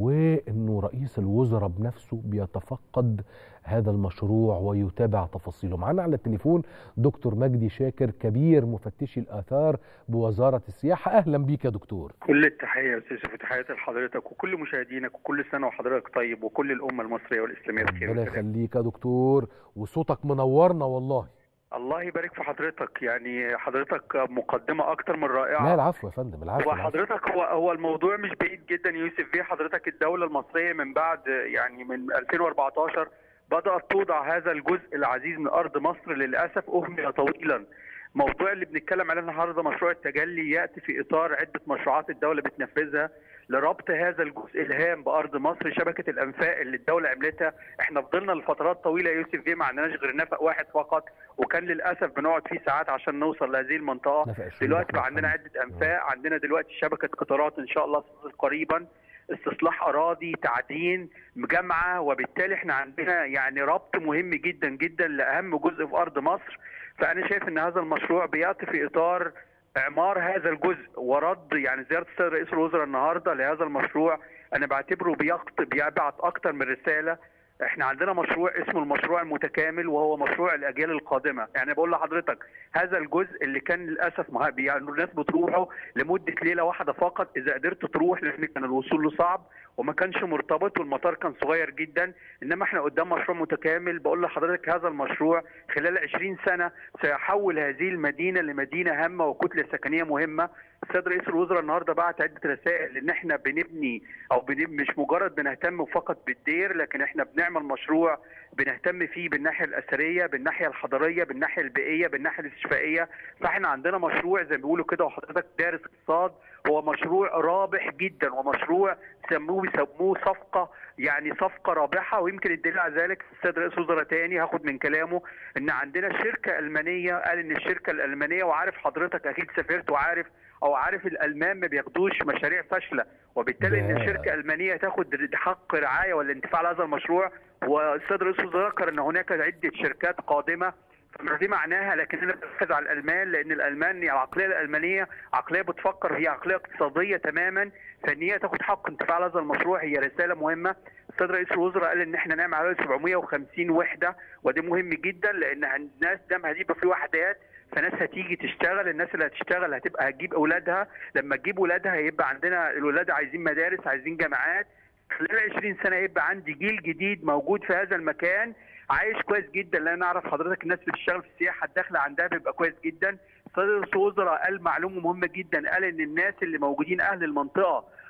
وأنه رئيس الوزراء بنفسه بيتفقد هذا المشروع ويتابع تفاصيله معنا على التليفون دكتور مجدي شاكر كبير مفتشي الآثار بوزارة السياحة أهلا بيك يا دكتور كل التحية يا أستاذ تحياتي لحضرتك وكل مشاهدينك وكل سنة وحضرتك طيب وكل الأمة المصرية والإسلامية بخير ربنا يخليك يا دكتور وصوتك منورنا والله الله يبارك في حضرتك يعني حضرتك مقدمه اكتر من رائعه لا العفو يا فندم العفو وحضرتك هو هو الموضوع مش بعيد جدا يوسف بيه حضرتك الدوله المصريه من بعد يعني من 2014 بدات توضع هذا الجزء العزيز من ارض مصر للاسف اهمل طويلا الموضوع اللي بنتكلم عليه النهارده مشروع التجلي ياتي في اطار عده مشروعات الدوله بتنفذها لربط هذا الجزء الهام بارض مصر شبكه الانفاق اللي الدوله عملتها احنا فضلنا لفترات طويله يوسف بيه ما عندناش غير نفق واحد فقط وكان للاسف بنقعد فيه ساعات عشان نوصل لهذه المنطقه دلوقتي بقى عندنا عده انفاق عندنا دلوقتي شبكه قطارات ان شاء الله قريبا استصلاح اراضي تعدين مجامعه وبالتالي احنا عندنا يعني ربط مهم جدا جدا لاهم جزء في ارض مصر فانا شايف ان هذا المشروع بياتي في اطار اعمار هذا الجزء ورد يعني زياره السيد رئيس الوزراء النهارده لهذا المشروع انا بعتبره بيخط بيبعت اكتر من رساله احنا عندنا مشروع اسمه المشروع المتكامل وهو مشروع الاجيال القادمه يعني بقول لحضرتك هذا الجزء اللي كان للاسف يعني الناس بتروحه لمده ليله واحده فقط اذا قدرت تروح لان كان الوصول له صعب وما كانش مرتبط والمطار كان صغير جدا انما احنا قدام مشروع متكامل بقول لحضرتك هذا المشروع خلال 20 سنه سيحول هذه المدينه لمدينه هامه وكتله سكنيه مهمه السيد رئيس الوزراء النهارده بعت عده رسائل ان احنا بنبني او بنبني مش مجرد بنهتم فقط بالدير لكن احنا بنعمل مشروع بنهتم فيه بالناحيه الاثريه بالناحيه الحضاريه بالناحيه البيئيه بالناحيه الاستشفائيه فاحنا عندنا مشروع زي ما بيقولوا كده وحضرتك دارس اقتصاد هو مشروع رابح جدا ومشروع سموه بيسموه صفقه يعني صفقه رابحه ويمكن الدليل على ذلك السيد رئيس الوزراء تاني هاخد من كلامه ان عندنا شركه المانيه قال ان الشركه الالمانيه وعارف حضرتك اكيد سافرت وعارف او عارف الالمان ما بياخدوش مشاريع فاشله وبالتالي ان الشركه الالمانيه تاخد حق رعايه والانتفاع على هذا المشروع والسيد رئيس الوزراء ذكر ان هناك عده شركات قادمه دي معناها لكن انا بركز على الالمان لان الالمان العقليه الالمانيه عقليه بتفكر هي عقليه اقتصاديه تماما فان هي تاخد حق انتفاع على هذا المشروع هي رساله مهمه السيد رئيس الوزراء قال ان احنا نعمل حوالي 750 وحده وده مهم جدا لان الناس دام هتبقى في وحدات فناس هتيجي تشتغل الناس اللي هتشتغل هتبقى هتجيب اولادها لما تجيب اولادها هيبقى عندنا الولاد عايزين مدارس عايزين جامعات خلال 20 سنه يبقى عندي جيل جديد موجود في هذا المكان عايش كويس جدا لان اعرف حضرتك الناس اللي بتشتغل في السياحه الدخل عندها بيبقى كويس جدا رئيس الوزراء قال معلومه مهمه جدا قال ان الناس اللي موجودين اهل المنطقه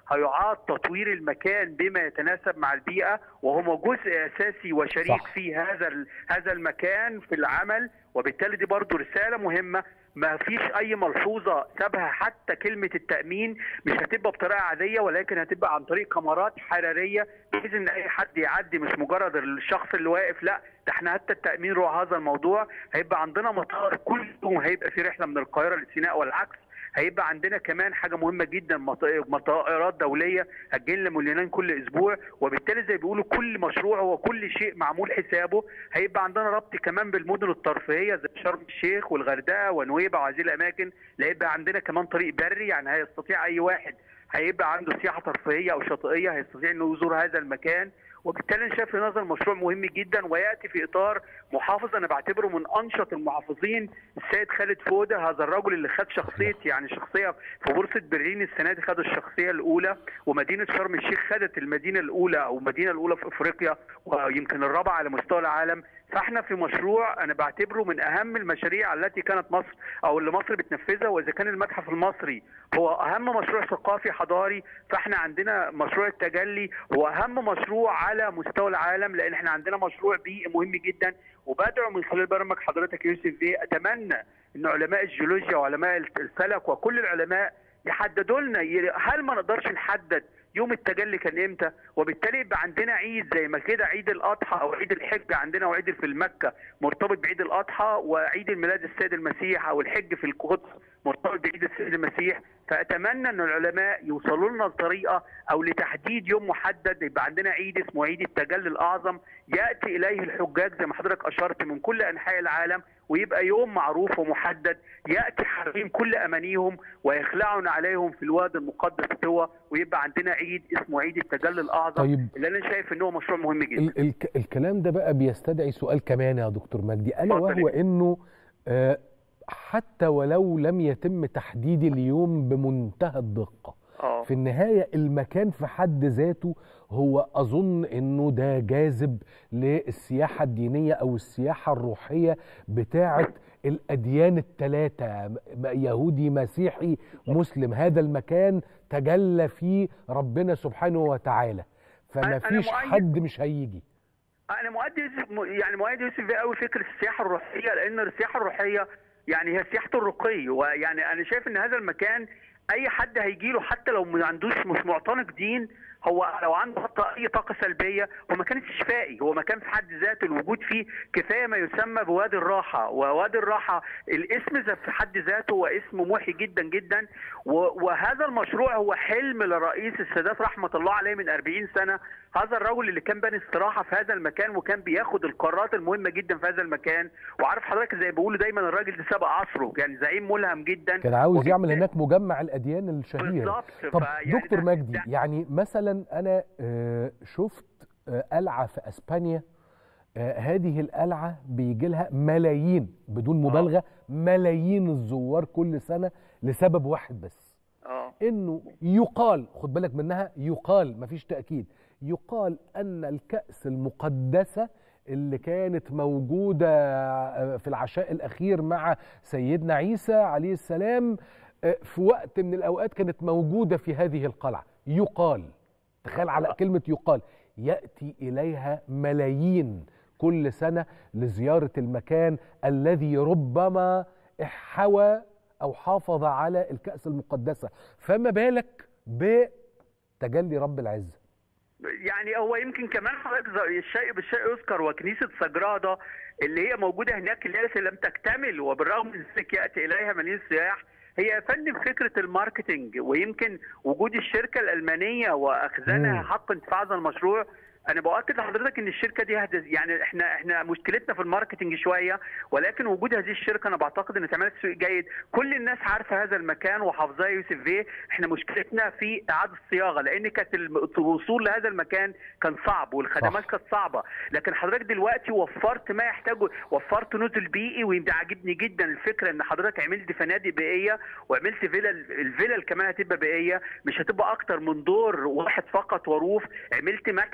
هيعاد تطوير المكان بما يتناسب مع البيئه وهو جزء اساسي وشريك صح. في هذا ال- هذا المكان في العمل وبالتالي دي برضو رساله مهمه ما فيش اي ملحوظه سابها حتى كلمه التامين مش هتبقى بطريقه عاديه ولكن هتبقى عن طريق كاميرات حراريه بحيث ان اي حد يعدي مش مجرد الشخص اللي واقف لا ده احنا حتى التامين روح هذا الموضوع هيبقى عندنا مطار كل يوم هيبقى في رحله من القاهره لسيناء والعكس هيبقى عندنا كمان حاجه مهمه جدا مط- مطارات دوليه هتجي لنا مليونين كل اسبوع وبالتالي زي بيقولوا كل مشروع هو كل شيء معمول حسابه هيبقى عندنا ربط كمان بالمدن الترفيهيه زي شرم الشيخ والغردقه ونويبع وهذه الاماكن لا يبقى عندنا كمان طريق بري يعني هيستطيع اي واحد هيبقى عنده سياحه ترفيهيه او شاطئيه هيستطيع انه يزور هذا المكان وبالتالي انا شايف ان هذا المشروع مهم جدا وياتي في اطار محافظ انا بعتبره من انشط المحافظين السيد خالد فوده هذا الرجل اللي خد شخصيه يعني شخصيه في بورصه برلين السنه دي خد الشخصيه الاولى ومدينه شرم الشيخ خدت المدينه الاولى او المدينه الاولى في افريقيا ويمكن الرابعه على مستوى العالم فاحنا في مشروع انا بعتبره من اهم المشاريع التي كانت مصر او اللي مصر بتنفذها واذا كان المتحف المصري هو اهم مشروع ثقافي حضاري فاحنا عندنا مشروع التجلي هو اهم مشروع على مستوى العالم لان احنا عندنا مشروع بيئي مهم جدا وبدعو من خلال برنامج حضرتك يوسف بيه اتمنى ان علماء الجيولوجيا وعلماء الفلك وكل العلماء يحددوا لنا ي- هل ما نقدرش نحدد يوم التجلي كان امتى وبالتالي يبقى عندنا عيد زي ما كده عيد الاضحى او عيد الحج عندنا وعيد في المكه مرتبط بعيد الاضحى وعيد الميلاد السيد المسيح او الحج في القدس مرتبط بعيد السيد المسيح فاتمنى ان العلماء يوصلوا لنا لطريقه او لتحديد يوم محدد يبقى عندنا عيد اسمه عيد التجلي الاعظم ياتي اليه الحجاج زي ما حضرتك اشرت من كل انحاء العالم ويبقى يوم معروف ومحدد ياتي حريم كل امانيهم ويخلعون عليهم في الوادي المقدس سوى ويبقى عندنا عيد اسمه عيد التجلي الاعظم طيب. اللي انا شايف ان هو مشروع مهم جدا ال ال الكلام ده بقى بيستدعي سؤال كمان يا دكتور مجدي الا اتفضل وهو يا انه آه، حتى ولو لم يتم تحديد اليوم بمنتهى الدقه اه في النهايه المكان في حد ذاته هو اظن انه ده جاذب للسياحه الدينيه او السياحه الروحيه بتاعه الاديان الثلاثه يهودي مسيحي مسلم هذا المكان تجلى فيه ربنا سبحانه وتعالى فما أنا فيش مؤيد. حد مش هيجي انا مؤيد يوسف م- يعني مؤيد يوسف بيه قوي فكره السياحه الروحيه لان السياحه الروحيه يعني هي سياحه الرقي ويعني انا شايف ان هذا المكان اي حد هيجي له حتى لو ما عندوش مش معتنق دين هو لو عنده حتى اي طاقه سلبيه هو مكان استشفائي هو مكان في حد ذاته الوجود فيه كفايه ما يسمى بوادي الراحه ووادي الراحه الاسم ذا في حد ذاته هو اسم موحي جدا جدا و- وهذا المشروع هو حلم لرئيس السادات رحمه الله عليه من 40 سنه هذا الرجل اللي كان باني استراحه في هذا المكان وكان بياخد القرارات المهمه جدا في هذا المكان وعارف حضرتك زي ما بيقولوا دايما الراجل ده سبق عصره يعني زعيم ملهم جدا كان عاوز وبالتالي- يعمل هناك مجمع الاديان الشهير بالظبط، طب فيعني دكتور ده- مجدي ده- يعني مثلا انا آه، شفت آه، قلعه في اسبانيا آه، هذه القلعه بيجي لها ملايين بدون مبالغه ملايين الزوار كل سنه لسبب واحد بس اه انه يقال خد بالك منها يقال مفيش تاكيد يقال ان الكاس المقدسه اللي كانت موجوده آه، في العشاء الاخير مع سيدنا عيسى عليه السلام آه، في وقت من الاوقات كانت موجوده في هذه القلعه يقال تخيل على كلمه يقال ياتي اليها ملايين كل سنه لزياره المكان الذي ربما حوى او حافظ على الكاس المقدسه فما بالك بتجلي رب العزه يعني هو يمكن كمان حضرتك ز- الشيء بالشيء يذكر وكنيسه سجراده اللي هي موجوده هناك اللي لسه لم تكتمل وبالرغم من ذلك ياتي اليها ملايين السياح هي يا فندم فكره الماركتينج ويمكن وجود الشركه الالمانيه واخذانها مم. حق انتفاع هذا المشروع انا باكد لحضرتك ان الشركه دي هدز يعني احنا احنا مشكلتنا في الماركتنج شويه ولكن وجود هذه الشركه انا بعتقد ان تعمل تسويق جيد كل الناس عارفه هذا المكان وحافظاه يوسف بيه احنا مشكلتنا في اعاده الصياغه لان كانت الم- الوصول لهذا المكان كان صعب والخدمات صح. كانت صعبه لكن حضرتك دلوقتي وفرت ما يحتاجه وفرت نزل بيئي وده عاجبني جدا الفكره ان حضرتك عملت فنادق بيئيه وعملت فيلا الفيلل كمان هتبقى بيئيه مش هتبقى اكتر من دور واحد فقط وروف عملت متحف عملت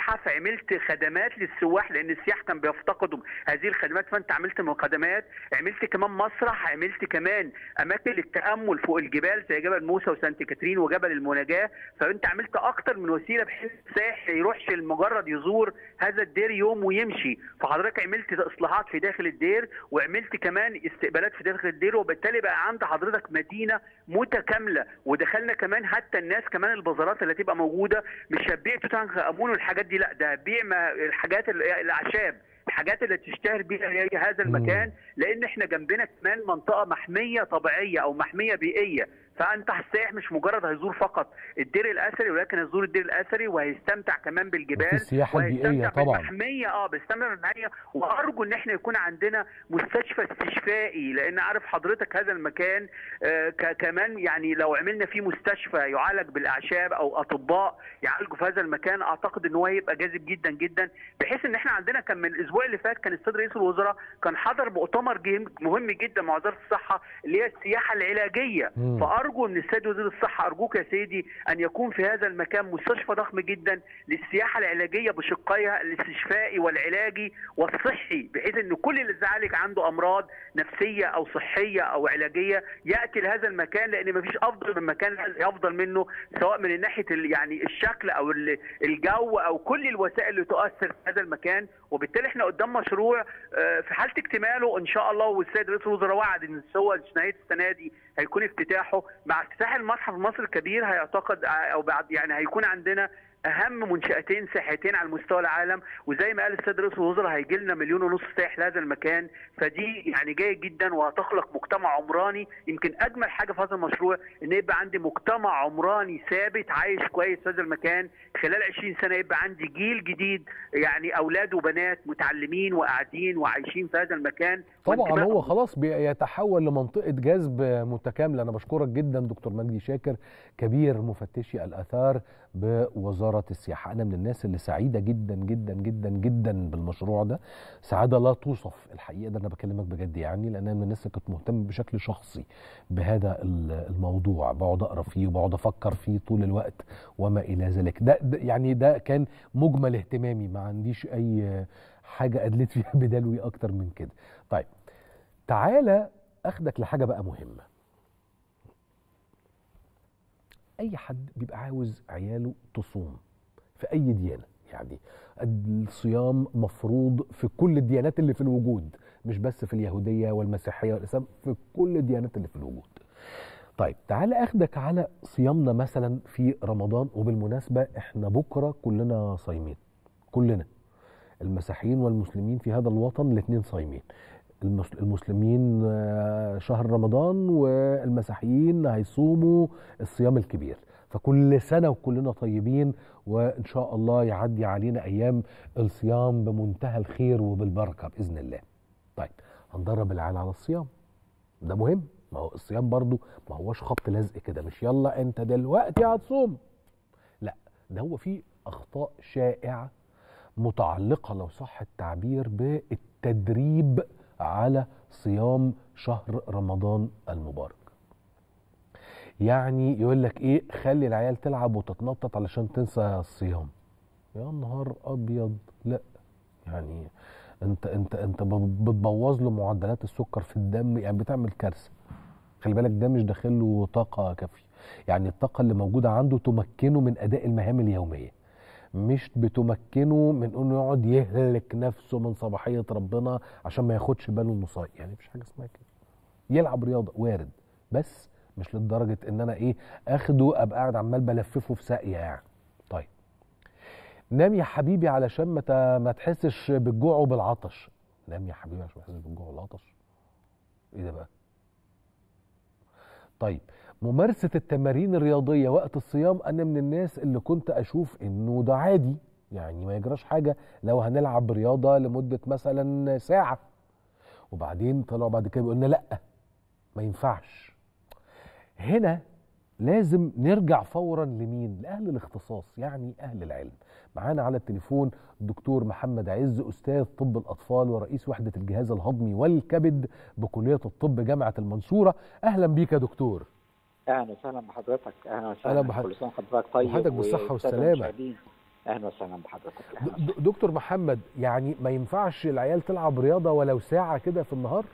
عملت خدمات للسواح لان السياح كان بيفتقدوا هذه الخدمات فانت عملت خدمات عملت كمان مسرح عملت كمان اماكن للتامل فوق الجبال زي جبل موسى وسانت كاترين وجبل المناجاه فانت عملت اكتر من وسيله بحيث السائح ما يروحش لمجرد يزور هذا الدير يوم ويمشي فحضرتك عملت اصلاحات في داخل الدير وعملت كمان استقبالات في داخل الدير وبالتالي بقى عند حضرتك مدينه متكامله ودخلنا كمان حتى الناس كمان البازارات اللي هتبقى موجوده مش هتبيع توت عنخ امون والحاجات دي لا ده بيع ما- الحاجات ال- الاعشاب الحاجات اللي تشتهر بيها هي هذا المكان لان احنا جنبنا كمان منطقه محميه طبيعيه او محميه بيئيه فانت السائح مش مجرد هيزور فقط الدير الاثري ولكن هيزور الدير الاثري وهيستمتع كمان بالجبال وفي السياحة البيئية وهيستمتع طبعاً. بالمحميه اه بيستمتع بالمحميه وارجو ان احنا يكون عندنا مستشفى استشفائي لان عارف حضرتك هذا المكان آه ك- كمان يعني لو عملنا فيه مستشفى يعالج بالاعشاب او اطباء يعالجوا في هذا المكان اعتقد ان هو هيبقى جاذب جدا جدا بحيث ان احنا عندنا كان من الاسبوع اللي فات كان السيد رئيس الوزراء كان حضر مؤتمر جيم- مهم جدا مع وزاره الصحه اللي هي السياحه العلاجيه مم. فارجو من السيد وزير الصحه ارجوك يا سيدي ان يكون في هذا المكان مستشفى ضخم جدا للسياحه العلاجيه بشقيها الاستشفائي والعلاجي والصحي بحيث ان كل اللي زعلك عنده امراض نفسيه او صحيه او علاجيه ياتي لهذا المكان لان مفيش افضل من مكان افضل منه سواء من ناحيه ال- يعني الشكل او ال- الجو او كل الوسائل اللي تؤثر في هذا المكان وبالتالي احنا قدام مشروع آه، في حاله اكتماله ان شاء الله والسيد رئيس الوزراء وعد ان هو نهايه السنه دي هيكون افتتاحه مع افتتاح المتحف المصري الكبير هيعتقد او بعد يعني هيكون عندنا اهم منشاتين سياحتين على مستوى العالم وزي ما قال السيد رئيس الوزراء هيجي لنا مليون ونص سائح لهذا المكان فدي يعني جيد جدا وهتخلق مجتمع عمراني يمكن اجمل حاجه في هذا المشروع ان يبقى عندي مجتمع عمراني ثابت عايش كويس في هذا المكان خلال 20 سنه يبقى عندي جيل جديد يعني اولاد وبنات متعلمين وقاعدين وعايشين في هذا المكان طبعا وانتباههم هو خلاص بيتحول لمنطقه جذب متكامله انا بشكرك جدا دكتور مجدي شاكر كبير مفتشي الاثار بوزاره السياحه انا من الناس اللي سعيده جدا جدا جدا جدا بالمشروع ده سعاده لا توصف الحقيقه ده انا بكلمك بجد يعني لان انا من الناس اللي كنت مهتم بشكل شخصي بهذا ال- الموضوع بقعد اقرا فيه وبقعد افكر فيه طول الوقت وما الى ذلك ده, ده يعني ده كان مجمل اهتمامي ما عنديش اي حاجه ادلت فيها بدلوي اكتر من كده طيب تعالى اخدك لحاجه بقى مهمه اي حد بيبقى عاوز عياله تصوم في اي ديانه يعني الصيام مفروض في كل الديانات اللي في الوجود مش بس في اليهوديه والمسيحيه والاسلام في كل الديانات اللي في الوجود طيب تعالى اخدك على صيامنا مثلا في رمضان وبالمناسبه احنا بكره كلنا صايمين كلنا المسيحيين والمسلمين في هذا الوطن الاثنين صايمين المس- المسلمين آه، شهر رمضان والمسيحيين هيصوموا الصيام الكبير فكل سنة وكلنا طيبين وإن شاء الله يعدي علينا أيام الصيام بمنتهى الخير وبالبركة بإذن الله طيب هندرب العيال على الصيام ده مهم ما هو الصيام برضو ما هوش خبط لزق كده مش يلا انت دلوقتي هتصوم لا ده هو فيه اخطاء شائعه متعلقه لو صح التعبير بالتدريب على صيام شهر رمضان المبارك يعني يقول لك ايه خلي العيال تلعب وتتنطط علشان تنسى الصيام يا نهار ابيض لا يعني انت انت انت بتبوظ له معدلات السكر في الدم يعني بتعمل كارثه خلي بالك ده مش داخل له طاقه كافيه يعني الطاقه اللي موجوده عنده تمكنه من اداء المهام اليوميه مش بتمكنه من انه يقعد يهلك نفسه من صباحيه ربنا عشان ما ياخدش باله انه صايم يعني مفيش حاجه اسمها كده يلعب رياضه وارد بس مش لدرجه ان انا ايه اخده ابقى قاعد عمال بلففه في ساقيه يعني طيب نام يا حبيبي علشان ما ت- ما تحسش بالجوع وبالعطش نام يا حبيبي عشان ما تحسش بالجوع والعطش ايه ده بقى طيب ممارسة التمارين الرياضية وقت الصيام أنا من الناس اللي كنت أشوف إنه ده عادي يعني ما يجراش حاجة لو هنلعب رياضة لمدة مثلا ساعة وبعدين طلعوا بعد كده بيقولنا لأ ما ينفعش هنا لازم نرجع فورا لمين؟ لأهل الاختصاص يعني أهل العلم معانا على التليفون الدكتور محمد عز أستاذ طب الأطفال ورئيس وحدة الجهاز الهضمي والكبد بكلية الطب جامعة المنصورة أهلا بيك يا دكتور اهلا وسهلا بحضرتك اهلا أهلا وسهلا بحضرتك. كل سنه وحضرتك طيب وحضرتك بالصحة والسادة والسلامة. المشاهدين. اهلا وسهلا بحضرتك د- د- دكتور محمد يعني ما ينفعش العيال تلعب رياضه ولو ساعه كده في النهار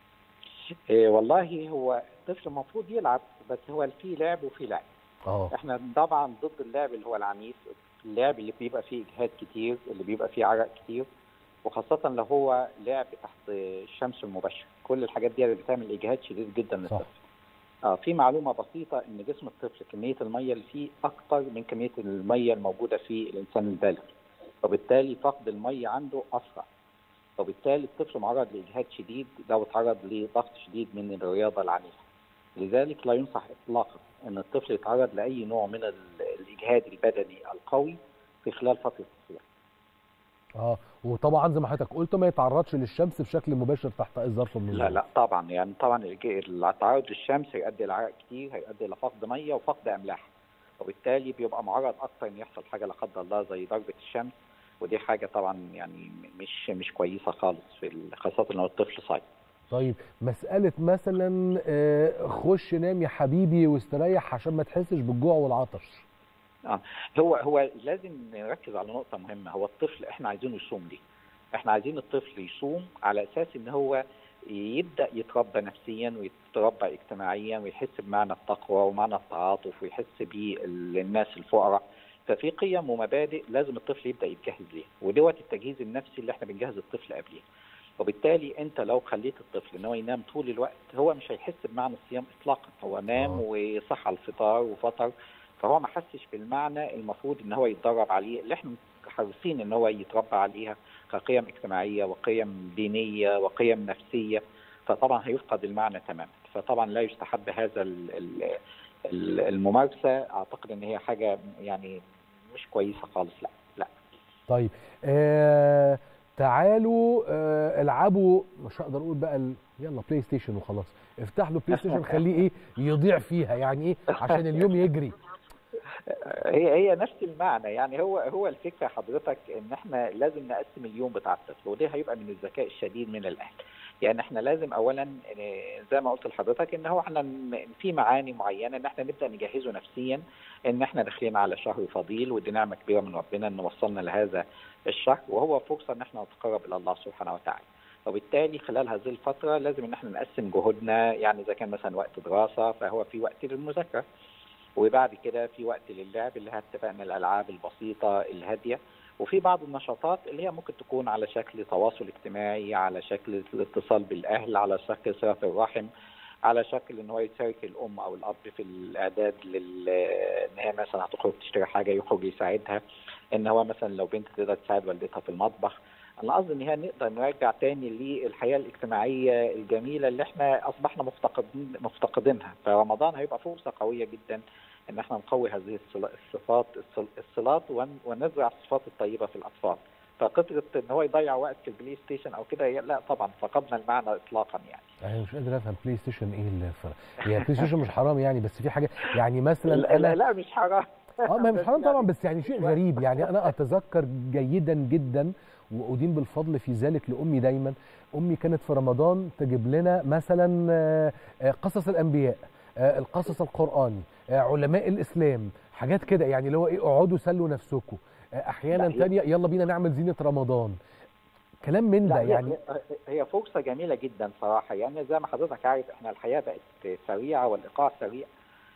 إيه والله هو الطفل المفروض يلعب بس هو في لعب وفي لعب اه احنا طبعا ضد اللعب اللي هو العنيف اللعب اللي بيبقى فيه اجهاد كتير اللي بيبقى فيه عرق كتير وخاصة لو هو لعب تحت الشمس المباشرة كل الحاجات دي اللي بتعمل اجهاد شديد جدا للطفل اه في معلومة بسيطة ان جسم الطفل كمية المية اللي فيه اكتر من كمية المية الموجودة في الانسان البالغ وبالتالي فقد المية عنده اسرع وبالتالي الطفل معرض لاجهاد شديد لو اتعرض لضغط شديد من الرياضة العنيفة لذلك لا ينصح اطلاقا ان الطفل يتعرض لاي نوع من ال- الاجهاد البدني القوي في خلال فتره الصيام. اه وطبعا زي ما حضرتك قلت ما يتعرضش للشمس بشكل مباشر تحت اي ظرف من لا الظروف. لا طبعا يعني طبعا الج- التعرض للشمس هيؤدي الى عرق كتير هيؤدي الى فقد ميه وفقد املاح وبالتالي بيبقى معرض اكتر ان يحصل حاجه لا قدر الله زي ضربه الشمس ودي حاجه طبعا يعني مش مش كويسه خالص في ال- خاصه لو الطفل صايم. طيب مسألة مثلا آه، خش نام يا حبيبي واستريح عشان ما تحسش بالجوع والعطش اه هو هو لازم نركز على نقطة مهمة هو الطفل احنا عايزينه يصوم ليه؟ احنا عايزين الطفل يصوم على اساس ان هو يبدا يتربى نفسيا ويتربى اجتماعيا ويحس بمعنى التقوى ومعنى التعاطف ويحس بالناس الفقراء ففي قيم ومبادئ لازم الطفل يبدا يتجهز ليها ودوت التجهيز النفسي اللي احنا بنجهز الطفل قبليه وبالتالي انت لو خليت الطفل ان هو ينام طول الوقت هو مش هيحس بمعنى الصيام اطلاقا هو نام وصحى على الفطار وفطر فهو ما حسش بالمعنى المفروض ان هو يتدرب عليه اللي احنا حريصين ان هو يتربى عليها كقيم اجتماعيه وقيم دينيه وقيم نفسيه فطبعا هيفقد المعنى تماما فطبعا لا يستحب هذا ال- ال- ال- الممارسه اعتقد ان هي حاجه يعني مش كويسه خالص لا لا طيب آه تعالوا آه العبوا مش هقدر اقول بقى ال... يلا بلاي ستيشن وخلاص افتح له بلاي ستيشن خليه ايه يضيع فيها يعني ايه عشان اليوم يجري هي هي نفس المعنى يعني هو هو الفكره حضرتك ان احنا لازم نقسم اليوم بتاع الطفل وده هيبقى من الذكاء الشديد من الاهل يعني احنا لازم اولا آه، زي ما قلت لحضرتك ان هو احنا ن- في معاني معينه ان احنا نبدا نجهزه نفسيا ان احنا داخلين على شهر فضيل ودي نعمه كبيره من ربنا ان وصلنا لهذا الشهر وهو فرصه ان احنا نتقرب الى الله سبحانه وتعالى وبالتالي خلال هذه الفتره لازم ان احنا نقسم جهودنا يعني اذا كان مثلا وقت دراسه فهو في وقت للمذاكره وبعد كده في وقت للعب اللي هتفقنا الالعاب البسيطه الهاديه وفي بعض النشاطات اللي هي ممكن تكون على شكل تواصل اجتماعي على شكل الاتصال بالاهل على شكل صله الرحم على شكل ان هو يشارك الام او الاب في الاعداد لل ان هي مثلا هتخرج تشتري حاجه يخرج يساعدها ان هو مثلا لو بنت تقدر تساعد والدتها في المطبخ انا قصدي ان هي نقدر نرجع تاني للحياه الاجتماعيه الجميله اللي احنا اصبحنا مفتقدين مفتقدينها فرمضان هيبقى فرصه قويه جدا ان احنا نقوي هذه الصلا- الصفات الصل- الصلات ون- ونزرع الصفات الطيبه في الاطفال فقدرة ان هو يضيع وقت في البلاي ستيشن او كده لا طبعا فقدنا المعنى اطلاقا يعني انا مش قادر افهم بلاي ستيشن ايه اللي فرق هي بلاي ستيشن مش حرام يعني بس في حاجه يعني مثلا لا, لا, انا لا مش حرام اه ما مش بس حرام يعني- طبعا بس يعني شيء غريب يعني انا اتذكر جيدا جدا وادين بالفضل في ذلك لامي دايما امي كانت في رمضان تجيب لنا مثلا آه، آه، قصص الانبياء آه، القصص القراني آه، علماء الاسلام حاجات كده يعني اللي هو ايه اقعدوا سلوا نفسكم آه، احيانا لا، هي- تانية يلا بينا نعمل زينه رمضان كلام من ده لا، هي- يعني هي فرصة جميلة جدا صراحة يعني زي ما حضرتك عارف احنا الحياة بقت سريعة والإيقاع سريع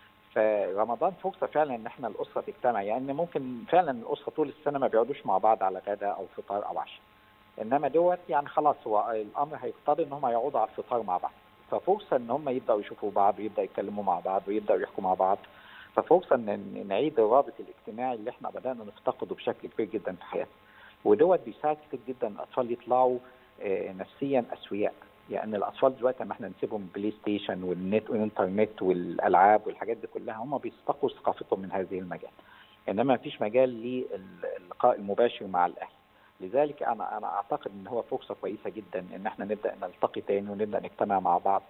فرمضان فرصة فعلا ان احنا الأسرة تجتمع يعني ممكن فعلا الأسرة طول السنة ما بيقعدوش مع بعض على غدا أو فطار أو عشاء انما دوت يعني خلاص هو الامر هيقتضي ان هم يقعدوا على الفطار مع بعض ففرصه ان هم يبداوا يشوفوا بعض ويبداوا يتكلموا مع بعض ويبداوا يحكوا مع بعض ففرصه ان نعيد الرابط الاجتماعي اللي احنا بدانا نفتقده بشكل كبير جدا في حياتنا ودوت بيساعد كتير جدا الاطفال يطلعوا آه، نفسيا اسوياء يعني الاطفال دلوقتي لما احنا نسيبهم بلاي ستيشن والنت والانترنت والالعاب والحاجات دي كلها هم بيستقوا ثقافتهم من هذه المجال انما ما فيش مجال للقاء المباشر مع الاهل لذلك انا انا اعتقد ان هو فرصه كويسه جدا ان احنا نبدا نلتقي تاني ونبدا نجتمع مع بعض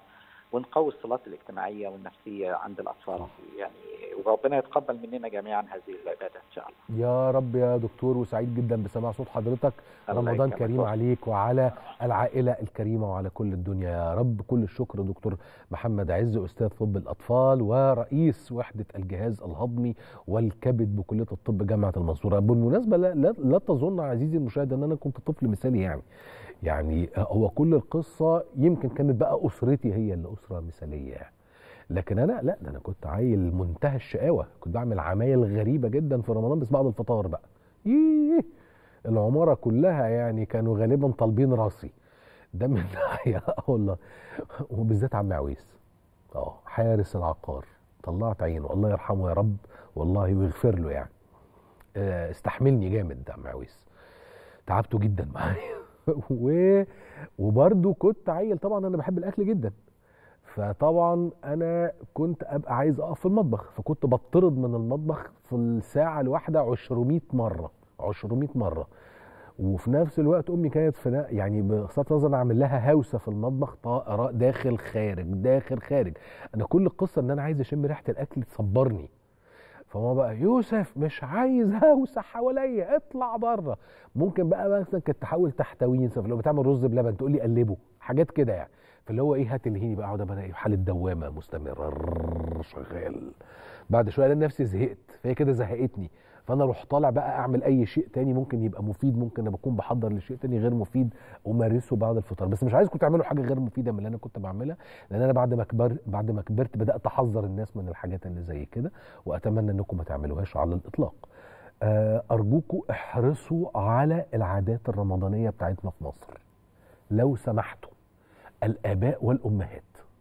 ونقوي الصلات الاجتماعيه والنفسيه عند الاطفال يعني وربنا يتقبل مننا جميعا هذه العباده ان شاء الله يا رب يا دكتور وسعيد جدا بسماع صوت حضرتك الله رمضان يكرمك. كريم عليك وعلى العائله الكريمه وعلى كل الدنيا يا رب كل الشكر دكتور محمد عز استاذ طب الاطفال ورئيس وحده الجهاز الهضمي والكبد بكليه الطب جامعه المنصوره بالمناسبه لا, لا, لا تظن عزيزي المشاهد ان انا كنت طفل مثالي يعني يعني هو كل القصه يمكن كانت بقى اسرتي هي اللي اسره مثاليه يعني لكن انا لا ده انا كنت عيل منتهى الشقاوه كنت بعمل عمايل غريبه جدا في رمضان بس بعد الفطار بقى ييه العماره كلها يعني كانوا غالبا طالبين راسي ده من ناحيه اه والله وبالذات عم عويس اه حارس العقار طلعت عينه الله يرحمه يا رب والله ويغفر له يعني آه، استحملني جامد ده عم عويس تعبته جدا معايا و... وبرده كنت عيل طبعا انا بحب الاكل جدا فطبعا انا كنت ابقى عايز اقف في المطبخ فكنت بطرد من المطبخ في الساعه الواحده 200 مره 200 مره وفي نفس الوقت امي كانت في نا- يعني بصرف النظر أنا اعمل لها هوسه في المطبخ طائره داخل خارج داخل خارج انا كل القصه ان انا عايز اشم ريحه الاكل تصبرني فماما بقى يوسف مش عايز هوسه حواليا اطلع بره ممكن بقى مثلا كانت تحاول تحتويني لو بتعمل رز بلبن تقول لي قلبه حاجات كده يعني فاللي هو ايه هات الهيني بقى اقعد بقى ايه حاله دوامه مستمره رررر شغال بعد شويه الاقي نفسي زهقت فهي كده زهقتني فانا اروح طالع بقى اعمل اي شيء تاني ممكن يبقى مفيد ممكن ابقى اكون بحضر لشيء تاني غير مفيد امارسه بعد الفطار بس مش عايزكم تعملوا حاجه غير مفيده من اللي انا كنت بعملها لان انا بعد ما كبر بعد ما كبرت بدات احذر الناس من الحاجات اللي زي كده واتمنى انكم ما تعملوهاش على الاطلاق آه، ارجوكم احرصوا على العادات الرمضانيه بتاعتنا في مصر لو سمحتوا الاباء والامهات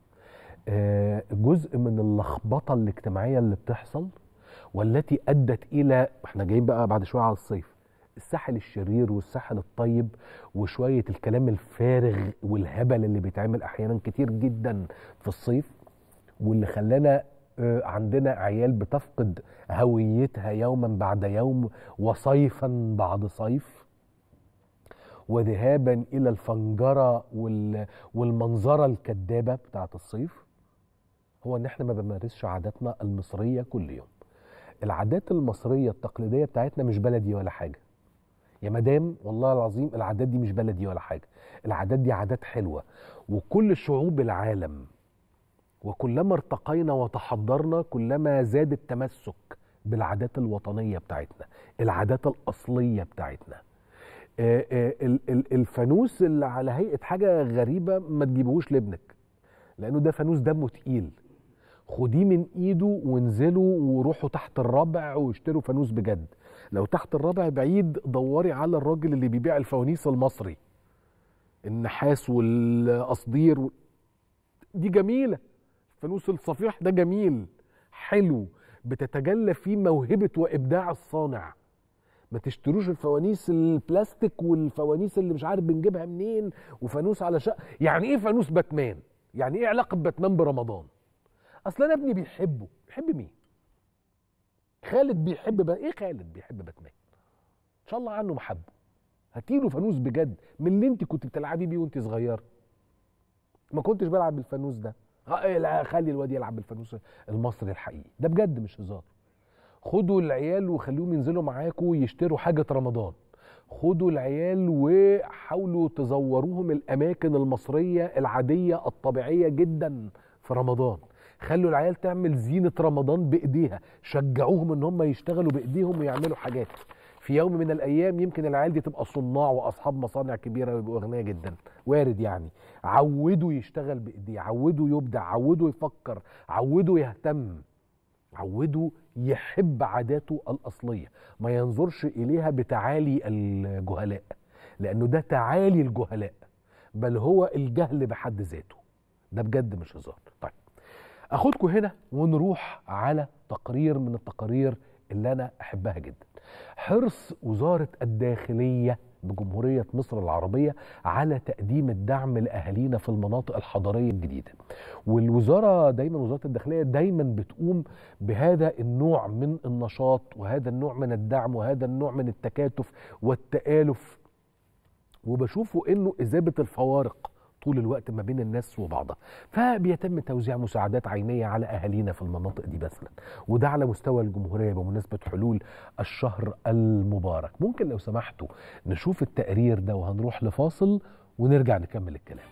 آه، جزء من اللخبطه الاجتماعيه اللي بتحصل والتي ادت الى احنا جايين بقى بعد شويه على الصيف الساحل الشرير والساحل الطيب وشويه الكلام الفارغ والهبل اللي بيتعمل احيانا كتير جدا في الصيف واللي خلانا آه، عندنا عيال بتفقد هويتها يوما بعد يوم وصيفا بعد صيف وذهابا الى الفنجره وال- والمنظره الكذابه بتاعت الصيف هو ان احنا ما بنمارسش عاداتنا المصريه كل يوم العادات المصريه التقليديه بتاعتنا مش بلدي ولا حاجه يا مدام والله العظيم العادات دي مش بلدي ولا حاجه العادات دي عادات حلوه وكل شعوب العالم وكلما ارتقينا وتحضرنا كلما زاد التمسك بالعادات الوطنيه بتاعتنا العادات الاصليه بتاعتنا آه، آه، ال- ال- الفانوس اللي على هيئه حاجه غريبه ما تجيبهوش لابنك لانه ده فانوس دمه تقيل خديه من ايده وانزلوا وروحوا تحت الربع واشتروا فانوس بجد لو تحت الربع بعيد دوري على الراجل اللي بيبيع الفوانيس المصري النحاس والقصدير و... دي جميله الفانوس الصفيح ده جميل حلو بتتجلى فيه موهبه وابداع الصانع ما تشتروش الفوانيس البلاستيك والفوانيس اللي مش عارف بنجيبها منين وفانوس على شق يعني ايه فانوس باتمان يعني ايه علاقه باتمان برمضان اصل انا ابني بيحبه بيحب مين خالد بيحب ب... ايه خالد بيحب باتمان ان شاء الله عنه محبه هاتيله فانوس بجد من اللي انت كنت بتلعبي بيه وانت صغيره ما كنتش بلعب بالفانوس ده ها- لا، خلي الواد يلعب بالفانوس المصري الحقيقي ده بجد مش هزار خدوا العيال وخليهم ينزلوا معاكم يشتروا حاجة رمضان خدوا العيال وحاولوا تزوروهم الأماكن المصرية العادية الطبيعية جدا في رمضان خلوا العيال تعمل زينة رمضان بإيديها شجعوهم إن هم يشتغلوا بإيديهم ويعملوا حاجات في يوم من الأيام يمكن العيال دي تبقى صناع وأصحاب مصانع كبيرة ويبقوا أغنياء جدا وارد يعني عودوا يشتغل بإيديه عودوا يبدع عودوا يفكر عودوا يهتم عوده يحب عاداته الأصلية ما ينظرش إليها بتعالي الجهلاء لأنه ده تعالي الجهلاء بل هو الجهل بحد ذاته ده بجد مش هزار طيب أخدكم هنا ونروح على تقرير من التقارير اللي أنا أحبها جدا حرص وزارة الداخلية بجمهورية مصر العربية على تقديم الدعم لأهالينا في المناطق الحضرية الجديدة والوزارة دايما وزارة الداخلية دايما بتقوم بهذا النوع من النشاط وهذا النوع من الدعم وهذا النوع من التكاتف والتآلف وبشوفه انه اذابه الفوارق طول الوقت ما بين الناس وبعضها فبيتم توزيع مساعدات عينيه على اهالينا في المناطق دي مثلا وده على مستوى الجمهوريه بمناسبه حلول الشهر المبارك ممكن لو سمحتوا نشوف التقرير ده وهنروح لفاصل ونرجع نكمل الكلام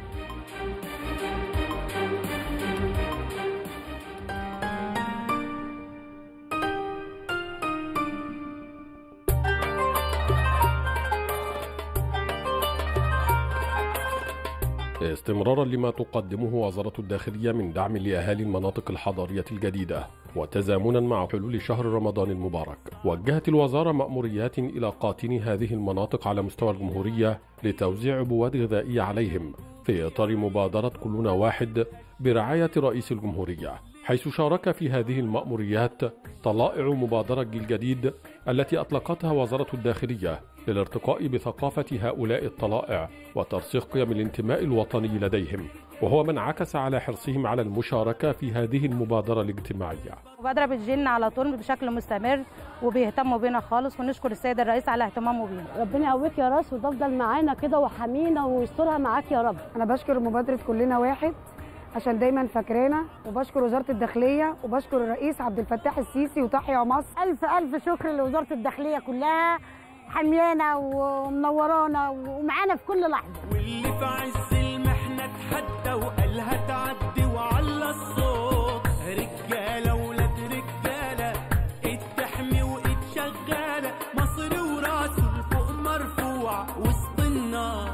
استمرارا لما تقدمه وزارة الداخلية من دعم لأهالي المناطق الحضرية الجديدة وتزامنا مع حلول شهر رمضان المبارك وجهت الوزارة مأموريات إلى قاطني هذه المناطق على مستوى الجمهورية لتوزيع عبوات غذائية عليهم في إطار مبادرة كلنا واحد برعاية رئيس الجمهورية حيث شارك في هذه المأموريات طلائع مبادرة جيل جديد التي أطلقتها وزارة الداخلية للارتقاء بثقافة هؤلاء الطلائع وترسيخ قيم الانتماء الوطني لديهم وهو من عكس على حرصهم على المشاركة في هذه المبادرة الاجتماعية مبادرة بتجيلنا على طول بشكل مستمر وبيهتموا بينا خالص ونشكر السيد الرئيس على اهتمامه بينا ربنا يقويك يا راس وتفضل معانا كده وحمينا ويسترها معاك يا رب انا بشكر مبادره كلنا واحد عشان دايما فاكرانا وبشكر وزاره الداخليه وبشكر الرئيس عبد الفتاح السيسي وتحيا مصر الف الف شكر لوزاره الداخليه كلها حميانا ومنورانا ومعانا في كل لحظه واللي في عز المحنه اتحدى وقالها تعدي وعلى الصوت رجاله ولاد رجاله ايد تحمي وايد شغاله مصر وراسه لفوق مرفوع وسط النار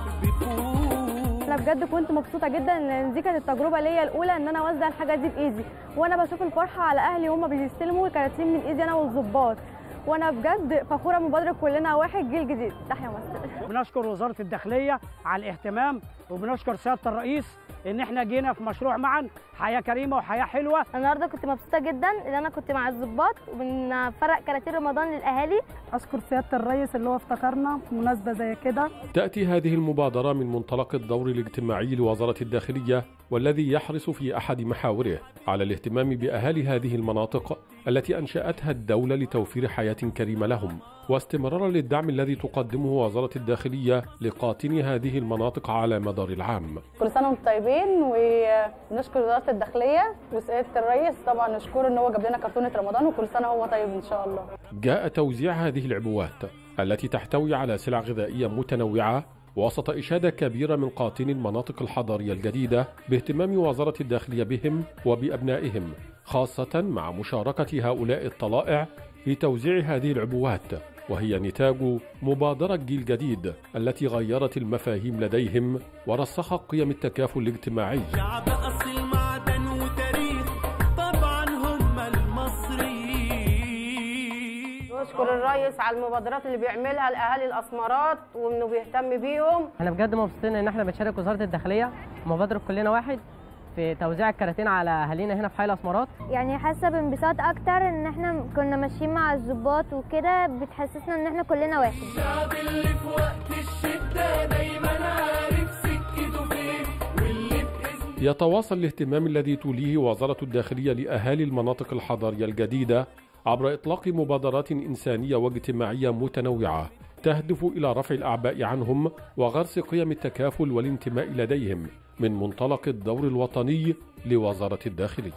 بيفوق انا بجد كنت مبسوطه جدا لان دي كانت التجربه ليا الاولى ان انا اوزع الحاجه دي بايدي وانا بشوف الفرحه على اهلي وهم بيستلموا الكراتين من ايدي انا والظباط وانا بجد فخوره مبادره كلنا واحد جيل جديد تحيا مصر بنشكر وزاره الداخليه على الاهتمام وبنشكر سياده الرئيس ان احنا جينا في مشروع معا حياه كريمه وحياه حلوه النهارده كنت مبسوطه جدا ان انا كنت مع الظباط وبنفرق كراتين رمضان للاهالي اشكر سياده الرئيس اللي هو افتكرنا في مناسبه زي كده تأتي هذه المبادرة من منطلق الدور الاجتماعي لوزارة الداخلية والذي يحرص في أحد محاوره على الاهتمام بأهالي هذه المناطق التي أنشأتها الدولة لتوفير حياة كريمة لهم واستمرارا للدعم الذي تقدمه وزارة الداخلية لقاطني هذه المناطق على مدار العام كل سنه وانتم طيبين ونشكر وزاره الداخليه وسياده الرئيس طبعا نشكره ان هو جاب لنا كرتونه رمضان وكل سنه هو طيب ان شاء الله جاء توزيع هذه العبوات التي تحتوي على سلع غذائية متنوعة وسط إشادة كبيرة من قاطني المناطق الحضرية الجديدة باهتمام وزارة الداخلية بهم وبأبنائهم خاصة مع مشاركة هؤلاء الطلائع في توزيع هذه العبوات وهي نتاج مبادرة جيل جديد التي غيرت المفاهيم لديهم ورسخت قيم التكافل الاجتماعي شعب أصيل معدن وتاريخ طبعا هم المصريين نشكر الرئيس على المبادرات اللي بيعملها لاهالي الاسمرات وانه بيهتم بيهم احنا بجد مبسوطين ان احنا بنشارك وزاره الداخليه مبادره كلنا واحد في توزيع الكراتين على اهالينا هنا في حي الاسمرات يعني حاسه بانبساط اكتر ان احنا كنا ماشيين مع الظباط وكده بتحسسنا ان احنا كلنا واحد الشعب اللي في وقت الشده دايما عارف سكته فين واللي بإذن يتواصل الاهتمام الذي توليه وزارة الداخلية لأهالي المناطق الحضرية الجديدة عبر إطلاق مبادرات إنسانية واجتماعية متنوعة تهدف إلى رفع الأعباء عنهم وغرس قيم التكافل والانتماء لديهم من منطلق الدور الوطني لوزارة الداخلية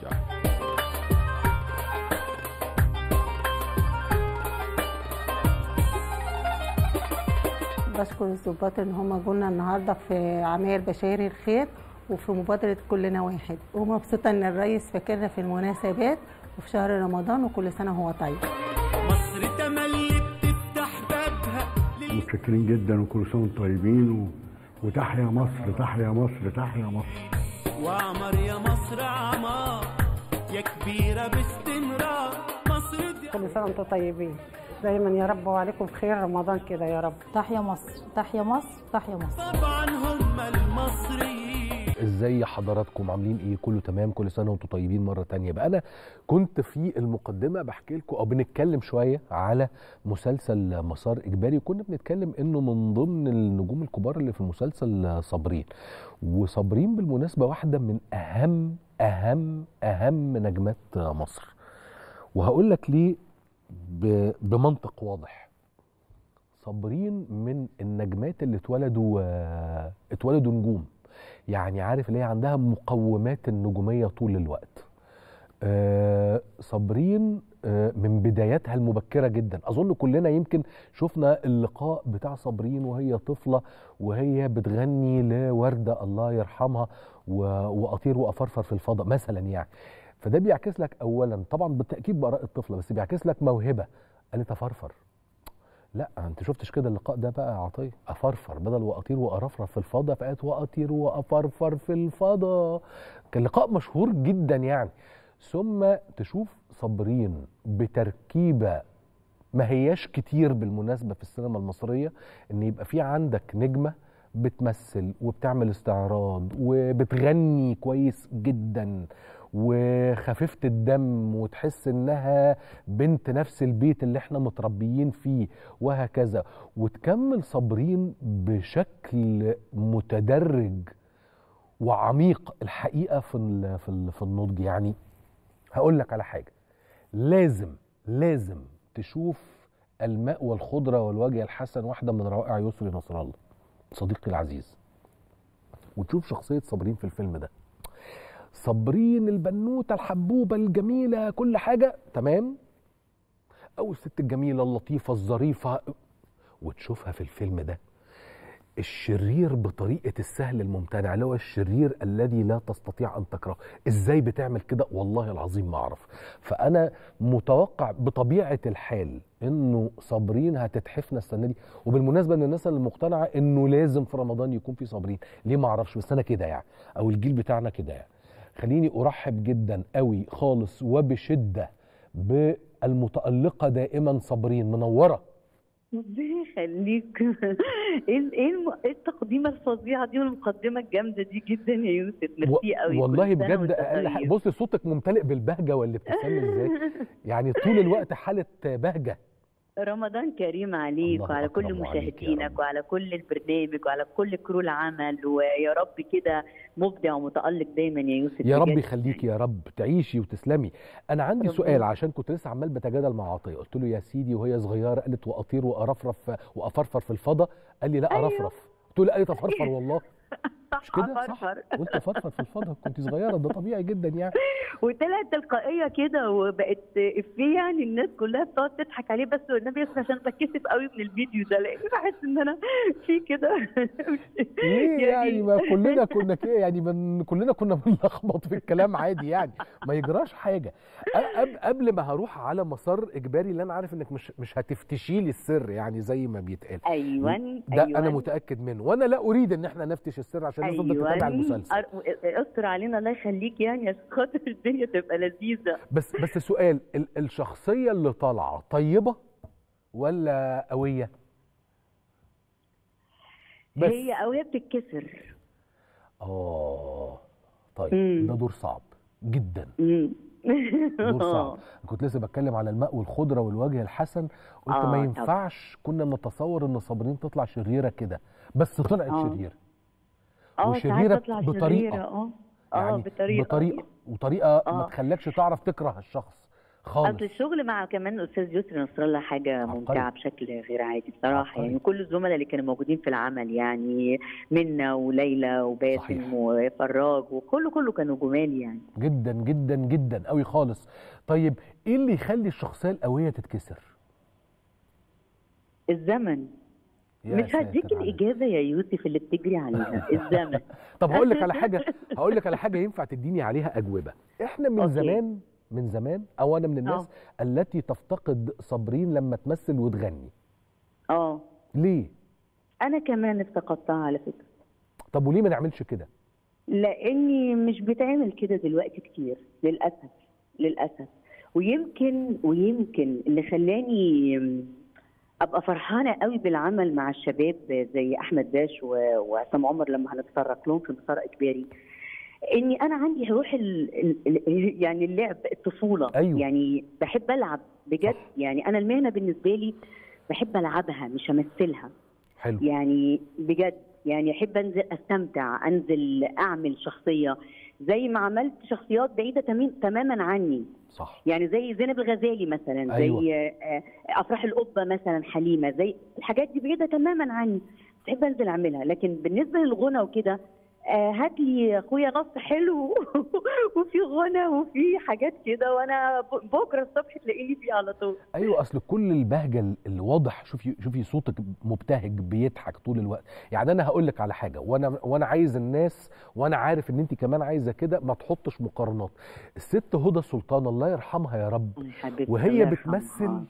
بشكر الضباط ان هم جولنا النهارده في عماير بشاير الخير وفي مبادره كلنا واحد ومبسوطه ان الرئيس فاكرنا في المناسبات وفي شهر رمضان وكل سنه وهو طيب مصر تملي بتفتح بابها متشكرين جدا وكل سنه وانتم طيبين و... وتحيا مصر تحيا مصر تحيا مصر وعمر يا مصر عمار يا كبيرة باستمرار مصر دي كل سنه وانتم طيبين دايما يا رب وعليكم بخير رمضان كده يا رب تحيا مصر تحيا مصر تحيا مصر طبعا هم المصريين ازاي حضراتكم عاملين ايه كله تمام كل سنه وانتم طيبين مره تانية بقى انا كنت في المقدمه بحكي لكم او بنتكلم شويه على مسلسل مسار اجباري وكنا بنتكلم انه من ضمن النجوم الكبار اللي في المسلسل صابرين وصابرين بالمناسبه واحده من اهم اهم اهم نجمات مصر وهقول لك ليه ب- بمنطق واضح صابرين من النجمات اللي اتولدوا آه، اتولدوا نجوم يعني عارف اللي هي عندها مقومات النجوميه طول الوقت آه صابرين آه من بداياتها المبكره جدا اظن كلنا يمكن شفنا اللقاء بتاع صابرين وهي طفله وهي بتغني لورده الله يرحمها و- واطير وافرفر في الفضاء مثلا يعني فده بيعكس لك اولا طبعا بالتاكيد براءه الطفله بس بيعكس لك موهبه قالت افرفر لا انت شفتش كده اللقاء ده بقى يا عطيه افرفر بدل واطير وارفرف في الفضاء فقالت واطير وافرفر في الفضاء كان لقاء مشهور جدا يعني ثم تشوف صابرين بتركيبه ما هياش كتير بالمناسبه في السينما المصريه ان يبقى في عندك نجمه بتمثل وبتعمل استعراض وبتغني كويس جدا وخفيفة الدم وتحس انها بنت نفس البيت اللي احنا متربيين فيه وهكذا وتكمل صابرين بشكل متدرج وعميق الحقيقة في ال- في ال- في النضج يعني هقول لك على حاجة لازم لازم تشوف الماء والخضرة والوجه الحسن واحدة من روائع يسري نصر الله صديقي العزيز وتشوف شخصية صابرين في الفيلم ده صابرين البنوتة الحبوبة الجميلة كل حاجة تمام أو الست الجميلة اللطيفة الظريفة وتشوفها في الفيلم ده الشرير بطريقة السهل الممتنع اللي هو الشرير الذي لا تستطيع أن تكرهه إزاي بتعمل كده والله العظيم ما أعرف فأنا متوقع بطبيعة الحال إنه صابرين هتتحفنا السنة دي وبالمناسبة إن الناس اللي مقتنعة إنه لازم في رمضان يكون في صابرين ليه ما أعرفش بس أنا كده يعني أو الجيل بتاعنا كده يعني خليني أرحب جدا قوي خالص وبشدة بالمتألقة دائما صابرين منورة ربنا يخليك ايه ال- ايه الم- إيه التقديمه الفظيعه دي والمقدمه الجامده دي جدا يا يوسف ميرسي قوي والله كل سنة بجد وأنت اقل حاجه طيب. بصي صوتك ممتلئ بالبهجه والابتسام ازاي يعني طول الوقت حاله بهجه رمضان كريم عليك الله وعلى كل أكرم عليك يا مشاهدينك وعلى كل البرنامج وعلى كل كرو العمل ويا رب كده مبدع ومتالق دايما يا يوسف يا رب بجد. يخليكي يا رب تعيشي وتسلمي انا عندي ربنا سؤال عشان كنت لسه عمال بتجادل مع عطيه قلت له يا سيدي وهي صغيره قالت واطير وارفرف وافرفر في الفضاء قال لي لا أيوه. ارفرف قلت له لا قالت افرفر والله مش كده صح أفرفر. قلت افرفر في الفضاء كنت صغيره ده طبيعي جدا يعني وطلعت تلقائيه كده وبقت افيه يعني الناس كلها بتقعد تضحك عليه بس والنبي بس عشان بتكسف قوي من الفيديو ده لان بحس ان انا في كده ليه يعني ما كلنا كنا كده يعني من كلنا كنا بنلخبط في الكلام عادي يعني ما يجراش حاجه أ- قبل قبل ما هروح على مسار اجباري اللي انا عارف انك مش مش هتفتشي لي السر يعني زي ما بيتقال ايوه ده أيوة. انا متاكد منه وانا لا اريد ان احنا نفتش السر عشان الناس تفضل تتابع المسلسل أر- استر علينا الله يخليك يعني عشان خاطر الدنيا تبقى لذيذه بس بس سؤال ال- الشخصيه اللي طالعه طيبه ولا قويه بس هي قويه بتتكسر اه طيب ده دور صعب جدا دور صعب كنت لسه بتكلم على الماء والخضره والوجه الحسن قلت آه، ما طبعا. ينفعش كنا نتصور ان صابرين تطلع شريره كده بس طلعت آه. شريره اه وشريره ساعات تطلع بطريقه شريرة، اه اه يعني بطريقه بطريقه وطريقه ما آه. تخلكش تعرف تكره الشخص خالص اصل الشغل مع كمان الاستاذ يسري نصر الله حاجه ممتعه بشكل غير عادي بصراحه يعني كل الزملاء اللي كانوا موجودين في العمل يعني منا وليلى وباسم وفراج وكله كله كانوا جمال يعني جدا جدا جدا قوي خالص طيب ايه اللي يخلي الشخصيه القويه تتكسر الزمن يا مش هديك ساتر عليك. الاجابه يا يوسف اللي بتجري عليها الزمن طب هقول لك على حاجه هقول لك على حاجه ينفع تديني عليها اجوبه احنا من أوكي. زمان من زمان او انا من الناس آه. التي تفتقد صابرين لما تمثل وتغني اه ليه انا كمان افتقدتها على فكره طب وليه ما نعملش كده لاني مش بتعمل كده دلوقتي كتير للاسف للاسف ويمكن ويمكن اللي خلاني ابقى فرحانه قوي بالعمل مع الشباب زي احمد داش و- وعصام عمر لما هنتطرق لهم في مسار اجباري اني انا عندي روح ال... ال... ال- يعني اللعب الطفوله أيوة. يعني بحب العب بجد يعني انا المهنه بالنسبه لي بحب العبها مش امثلها حلو يعني بجد يعني احب انزل استمتع انزل اعمل شخصيه زي ما عملت شخصيات بعيده تمام- تماما عني صح يعني زي زينب الغزالي مثلا أيوة. زي آه، افراح القبه مثلا حليمه زي الحاجات دي بعيده تماما عني بحب انزل اعملها لكن بالنسبه للغنى وكده آه، هات لي اخويا نص حلو وفي غنى وفي حاجات كده وانا ب- بكره الصبح تلاقيني فيه على طول ايوه اصل كل البهجه اللي واضح شوفي شوفي صوتك مبتهج بيضحك طول الوقت يعني انا هقول لك على حاجه وانا وانا عايز الناس وانا عارف ان انت كمان عايزه كده ما تحطش مقارنات الست هدى سلطان الله يرحمها يا رب حبيبتي وهي الله يرحمها. بتمثل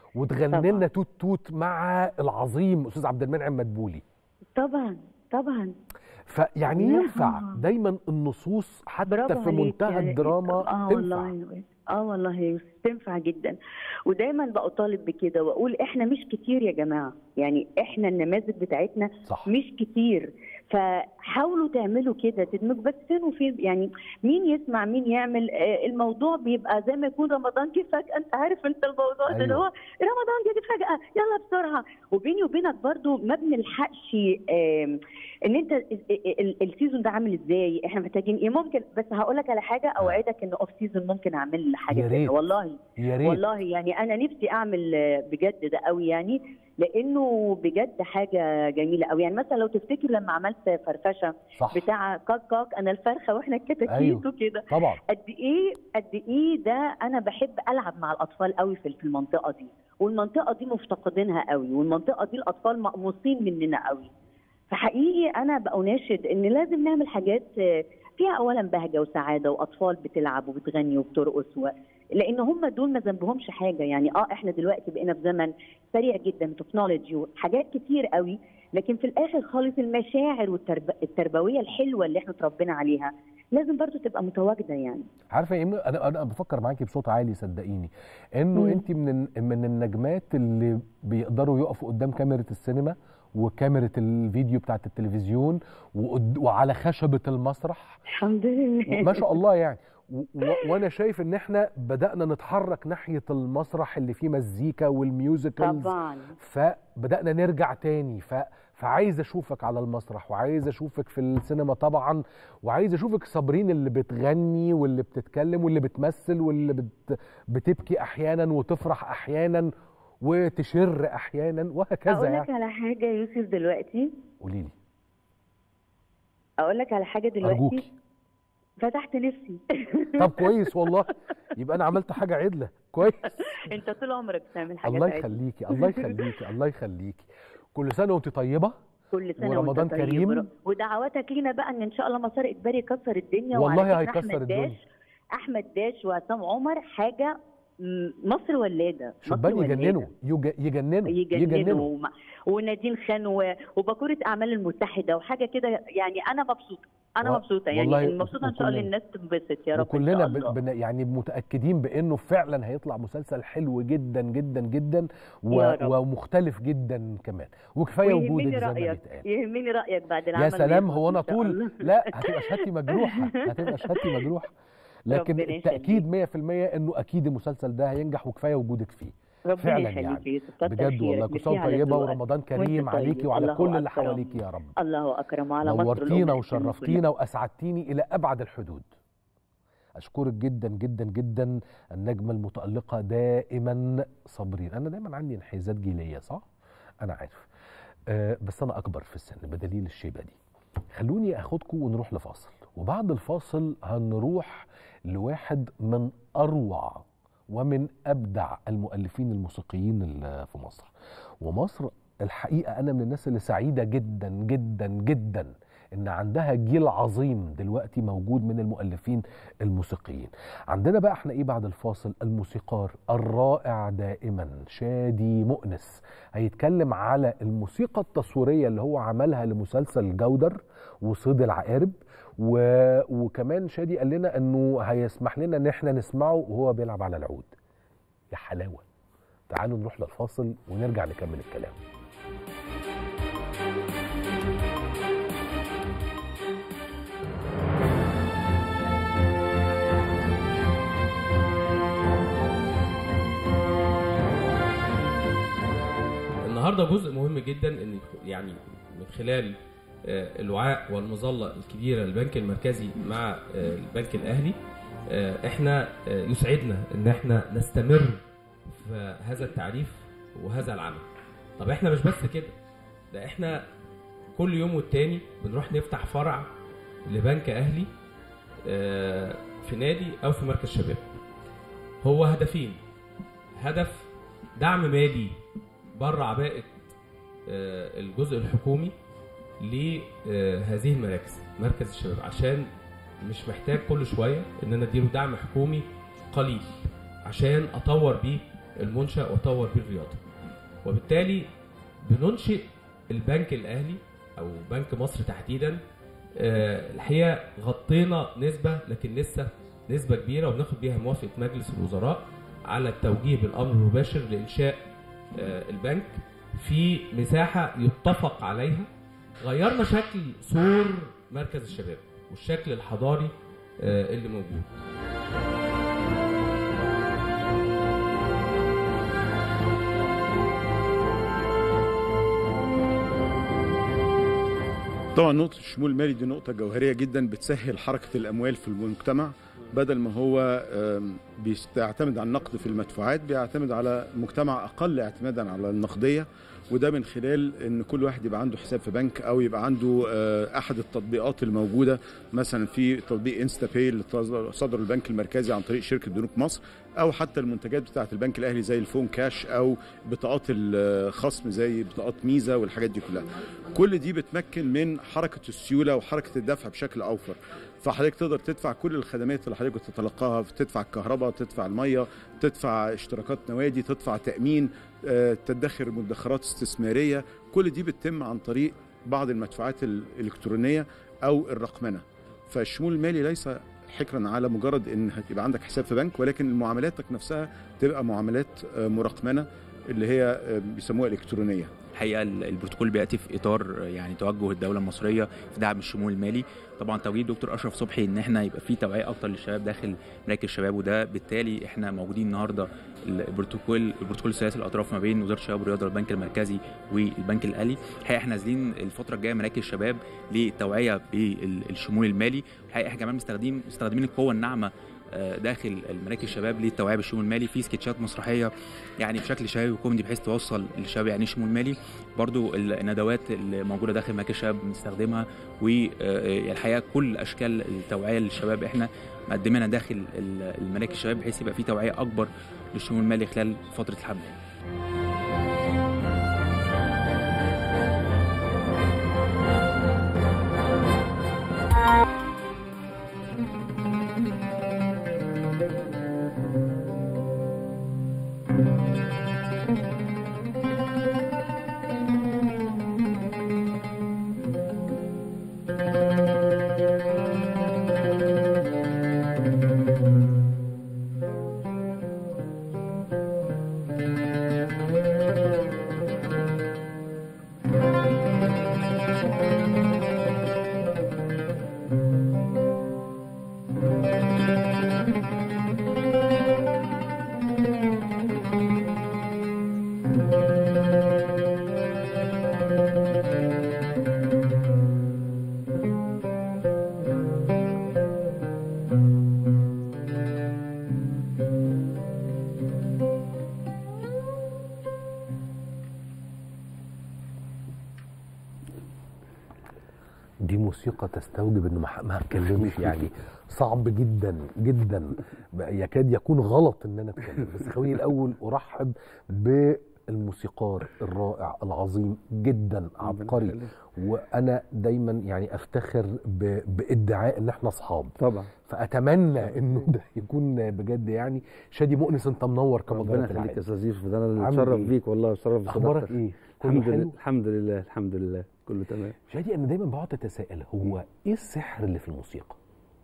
وتغني لنا توت توت مع العظيم استاذ عبد المنعم مدبولي طبعا طبعا فيعني الله ينفع يرحمها. دايما النصوص حتى برافو في عليك منتهى يعني الدراما اه تنفع والله اه والله يا يوسف تنفع جدا ودايما بطالب بكده واقول احنا مش كتير يا جماعه يعني احنا النماذج بتاعتنا صح. مش كتير فحاولوا تعملوا كده تدمج بس فين وفين يعني مين يسمع مين يعمل آه الموضوع بيبقى زي ما يكون رمضان جه فجاه انت عارف انت الموضوع ده اللي أيوة. هو رمضان جه فجاه يلا بسرعه وبيني وبينك برضو ما بنلحقش آم، ان انت ال- ال- السيزون ده عامل ازاي احنا محتاجين ايه ممكن بس هقول لك على حاجه اوعدك ان اوف سيزون ممكن اعمل حاجه يا كده ريت. والله يا ريت. والله يعني انا نفسي اعمل آه، بجد ده قوي يعني لانه بجد حاجه جميله قوي يعني مثلا لو تفتكر لما عملت فرفشه صح. بتاع كاك كاك انا الفرخه واحنا الكتاكيت أيوه. وكده طبعا. قد ايه قد ايه ده انا بحب العب مع الاطفال قوي في في المنطقه دي والمنطقه دي مفتقدينها قوي والمنطقه دي الاطفال مقموصين مننا قوي فحقيقي انا بأناشد ان لازم نعمل حاجات آه، فيها اولا بهجه وسعاده واطفال بتلعب وبتغني وبترقص و... لان هم دول ما ذنبهمش حاجه يعني اه احنا دلوقتي بقينا في زمن سريع جدا تكنولوجي وحاجات كتير قوي لكن في الاخر خالص المشاعر والترب... التربويه الحلوه اللي احنا اتربينا عليها لازم برضو تبقى متواجده يعني عارفه يا إيمان، انا انا بفكر معاكي بصوت عالي صدقيني انه مم. انت من ال- من النجمات اللي بيقدروا يقفوا قدام كاميرا السينما وكاميرا الفيديو بتاعت التلفزيون وقد- وعلى خشبه المسرح الحمد لله ما شاء الله يعني و- و- وانا شايف ان احنا بدانا نتحرك ناحيه المسرح اللي فيه مزيكا والميوزيكالز طبعا فبدانا نرجع تاني ف... فعايز اشوفك على المسرح وعايز اشوفك في السينما طبعا وعايز اشوفك صابرين اللي بتغني واللي بتتكلم واللي بتمثل واللي بت... بتبكي احيانا وتفرح احيانا وتشر احيانا وهكذا اقول لك يعني على حاجه يا يوسف دلوقتي قولي لي اقول لك على حاجه دلوقتي أرجوكي. فتحت نفسي طب كويس والله يبقى انا عملت حاجه عدله كويس انت طول عمرك بتعمل حاجات الله عدلة. يخليكي الله يخليكي الله يخليكي كل سنه وانت طيبه كل سنه ورمضان وانت طيب كريم. ور- ودعواتك لينا بقى ان ان شاء الله مسار اجباري يكسر الدنيا والله وعلى فكرة هيكسر أحمد الدنيا. داش احمد داش وعصام عمر حاجه م- مصر ولاده شبان مصر يجننوا ولادة. يج- يجننوا يجننوا وما- ونادين خان و- وباكوره اعمال المتحده وحاجه كده يعني انا مبسوطه انا و- مبسوطه والله يعني مبسوطه ان شاء الله وكلنا. الناس تنبسط يا رب إن وكلنا شاء ب- الله. بن يعني متاكدين بانه فعلا هيطلع مسلسل حلو جدا جدا جدا و... يا رب. ومختلف جدا كمان وكفايه وجودك ويهمني زي ما رايك بيتقال يهمني رايك بعد العمل يا سلام ويخلص هو انا إن شاء طول الله. لا هتبقى شهادتي مجروحه هتبقى شهادتي مجروحه لكن ربنا التاكيد 100% انه اكيد المسلسل ده هينجح وكفايه وجودك فيه ربنا فعلا يخليك يعني يا يوسف كتر بجد خيرك. والله كل ميرسي سنه على طيبه ذوقك. ورمضان وأنت كريم طيب. عليكي وعلى الله كل اللي أكرم. حواليك يا رب الله اكرم وعلى مصر نورتينا والأمة وشرفتينا كلها. واسعدتيني الى ابعد الحدود اشكرك جدا جدا جدا النجمه المتالقه دائما صابرين انا دايما عندي انحيازات جيليه صح انا عارف أه بس انا اكبر في السن بدليل الشيبه دي خلوني اخدكم ونروح لفاصل وبعد الفاصل هنروح لواحد من اروع ومن ابدع المؤلفين الموسيقيين اللي في مصر ومصر الحقيقه انا من الناس اللي سعيده جدا جدا جدا ان عندها جيل عظيم دلوقتي موجود من المؤلفين الموسيقيين عندنا بقى احنا ايه بعد الفاصل الموسيقار الرائع دائما شادي مؤنس هيتكلم على الموسيقى التصويريه اللي هو عملها لمسلسل جودر وصيد العقارب و... وكمان شادي قال لنا انه هيسمح لنا ان احنا نسمعه وهو بيلعب على العود يا حلاوه تعالوا نروح للفاصل ونرجع نكمل الكلام النهارده جزء مهم جدا ان يعني من خلال آه، الوعاء والمظله الكبيره للبنك المركزي مع آه، البنك الاهلي آه، احنا آه، يسعدنا ان احنا نستمر في هذا التعريف وهذا العمل طب احنا مش بس كده ده احنا كل يوم والتاني بنروح نفتح فرع لبنك اهلي آه، في نادي او في مركز شباب هو هدفين هدف دعم مالي بره عباءه آه، الجزء الحكومي لهذه المراكز مركز الشباب عشان مش محتاج كل شويه ان انا اديله دعم حكومي قليل عشان اطور بيه المنشا واطور بيه الرياضه وبالتالي بننشئ البنك الاهلي او بنك مصر تحديدا آه، الحقيقه غطينا نسبه لكن لسه نسبه كبيره وبناخد بيها موافقه مجلس الوزراء على التوجيه بالامر المباشر لانشاء آه، البنك في مساحه يتفق عليها غيرنا شكل سور مركز الشباب والشكل الحضاري آه، اللي موجود طبعا نقطة الشمول المالي دي نقطة جوهرية جدا بتسهل حركة الأموال في المجتمع بدل ما هو آم، بيعتمد على النقد في المدفوعات بيعتمد على مجتمع أقل اعتمادا على النقدية وده من خلال ان كل واحد يبقى عنده حساب في بنك او يبقى عنده آه، احد التطبيقات الموجوده مثلا في تطبيق انستا باي اللي صدر البنك المركزي عن طريق شركه بنوك مصر او حتى المنتجات بتاعه البنك الاهلي زي الفون كاش او بطاقات الخصم زي بطاقات ميزه والحاجات دي كلها كل دي بتمكن من حركه السيوله وحركه الدفع بشكل اوفر فحضرتك تقدر تدفع كل الخدمات اللي حضرتك بتتلقاها تدفع الكهرباء تدفع الميه تدفع اشتراكات نوادي تدفع تامين آه، تدخر مدخرات استثماريه كل دي بتتم عن طريق بعض المدفوعات الالكترونيه او الرقمنه فالشمول المالي ليس حكرا على مجرد ان هتبقى عندك حساب في بنك ولكن معاملاتك نفسها تبقى معاملات آه، مرقمنه اللي هي آه، بيسموها الكترونيه الحقيقه ال- البروتوكول بياتي في اطار يعني توجه الدوله المصريه في دعم الشمول المالي طبعا توجيه دكتور اشرف صبحي ان احنا يبقى في توعيه اكتر للشباب داخل مراكز الشباب وده بالتالي احنا موجودين النهارده البروتوكول البروتوكول ثلاثي الاطراف ما بين وزاره الشباب والرياضه والبنك المركزي والبنك الاهلي الحقيقه احنا نازلين الفتره الجايه مراكز الشباب للتوعيه بالشمول المالي الحقيقه احنا كمان مستخدمين مستخدمين القوه الناعمه آه، داخل المراكز الشباب للتوعيه بالشمول المالي في سكتشات مسرحيه يعني بشكل شبابي وكوميدي بحيث توصل للشباب يعني ايه شمول مالي برضو الندوات اللي موجوده داخل مراكز الشباب بنستخدمها والحقيقه كل اشكال التوعيه للشباب احنا مقدمينها داخل ال- المراكز الشباب بحيث يبقى في توعيه اكبر للشمول المالي خلال فتره الحمل دي موسيقى تستوجب انه ما ما اتكلمش يعني صعب جدا جدا يكاد يكون غلط ان انا اتكلم بس خليني الاول ارحب بالموسيقار الرائع العظيم جدا عبقري وانا دايما يعني افتخر ب- بادعاء ان احنا اصحاب طبعا فاتمنى انه ده يكون بجد يعني شادي مؤنس انت منور كما ربنا جرت يخليك يا العادة. استاذ يوسف ده انا اللي عامل اتشرف إيه؟ بيك والله اتشرف اخبارك بصداقتك. ايه كله الحمد حلو لله الحمد لله الحمد لله كله تمام شادي انا دايما بقعد اتساءل هو ايه السحر اللي في الموسيقى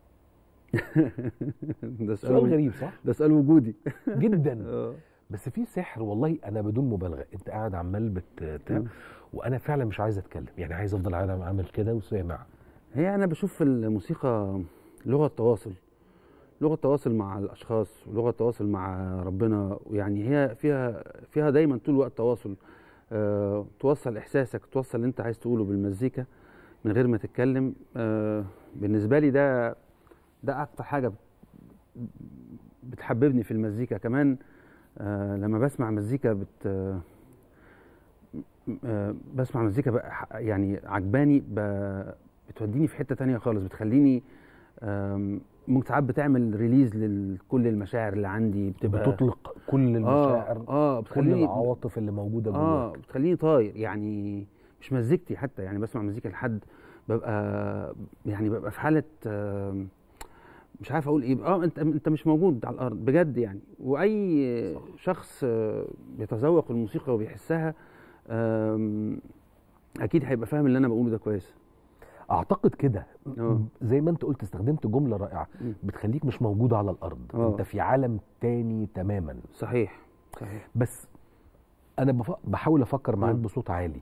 ده سؤال غريب صح؟ ده سؤال وجودي جدا بس في سحر والله انا بدون مبالغه انت قاعد عمال بت بتاع، وانا فعلا مش عايز اتكلم يعني عايز افضل قاعد عامل كده وسامع هي انا بشوف الموسيقى لغه تواصل لغه تواصل مع الاشخاص ولغه تواصل مع ربنا يعني هي فيها فيها دايما طول الوقت تواصل أه توصل احساسك توصل اللي انت عايز تقوله بالمزيكا من غير ما تتكلم أه بالنسبه لي ده ده اكتر حاجه بت- بتحببني في المزيكا كمان أه لما بسمع مزيكا بت أه بسمع مزيكا بقى ح- يعني عجباني ب- بتوديني في حته تانية خالص بتخليني آم، ممكن ساعات بتعمل ريليز لكل المشاعر اللي عندي بتبقى بتطلق كل المشاعر اه, آه كل بتخليني العواطف اللي موجوده اه جواك بتخليني طاير يعني مش مزيكتي حتى يعني بسمع مزيكا لحد ببقى يعني ببقى في حاله آم، مش عارف اقول ايه اه انت انت مش موجود على الارض بجد يعني واي شخص آه، بيتذوق الموسيقى وبيحسها آم، اكيد هيبقى فاهم اللي انا بقوله ده كويس اعتقد كده آه. زي ما انت قلت استخدمت جمله رائعه مم. بتخليك مش موجود على الارض آه. انت في عالم تاني تماما صحيح صحيح بس انا بف... بحاول افكر معاك مم. بصوت عالي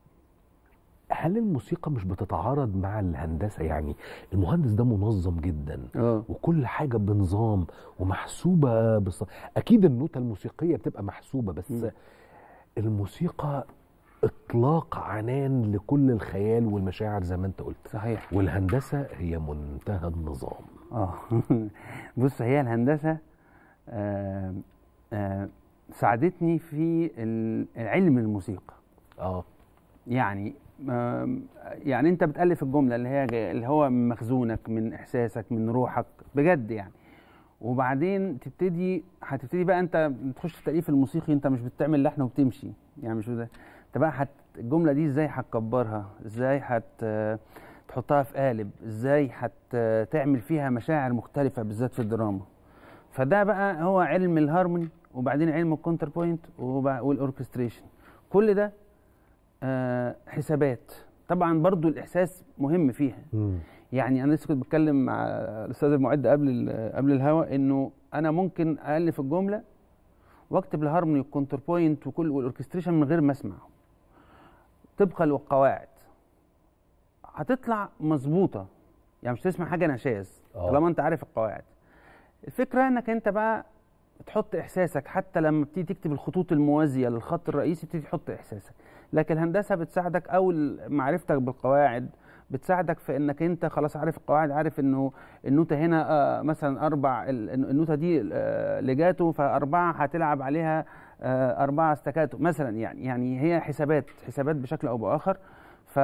هل الموسيقى مش بتتعارض مع الهندسه يعني المهندس ده منظم جدا اه وكل حاجه بنظام ومحسوبه بص... اكيد النوتة الموسيقيه بتبقى محسوبه بس مم. الموسيقى اطلاق عنان لكل الخيال والمشاعر زي ما انت قلت صحيح والهندسه هي منتهى النظام اه بص هي الهندسه آه آه ساعدتني في ال- علم الموسيقى اه يعني آم، يعني انت بتالف الجمله اللي هي جاي- اللي هو من مخزونك من احساسك من روحك بجد يعني وبعدين تبتدي هتبتدي بقى انت تخش في التاليف الموسيقي انت مش بتعمل لحن وبتمشي يعني مش ده انت بقى هت الجمله دي ازاي هتكبرها ازاي هت تحطها في قالب ازاي هتعمل فيها مشاعر مختلفه بالذات في الدراما فده بقى هو علم الهارموني وبعدين علم الكونتر بوينت وبع- والاوركستريشن كل ده آه، حسابات طبعا برضو الاحساس مهم فيها مم. يعني انا لسه كنت بتكلم مع الاستاذ المعد قبل ال- قبل الهوا انه انا ممكن الف الجمله واكتب الهارموني والكونتر بوينت وكل والاوركستريشن من غير ما اسمع طبقا للقواعد هتطلع مظبوطه يعني مش تسمع حاجه نشاز آه. طالما انت عارف القواعد الفكره انك انت بقى تحط احساسك حتى لما بتيجي تكتب الخطوط الموازيه للخط الرئيسي تبتدي تحط احساسك لكن الهندسه بتساعدك او ال- معرفتك بالقواعد بتساعدك في انك انت خلاص عارف القواعد عارف انه النوته هنا آه، مثلا اربع ال- النوته دي آه، ليجاتو فاربعه هتلعب عليها آه، اربعه استكاتو مثلا يعني يعني هي حسابات حسابات بشكل او باخر ف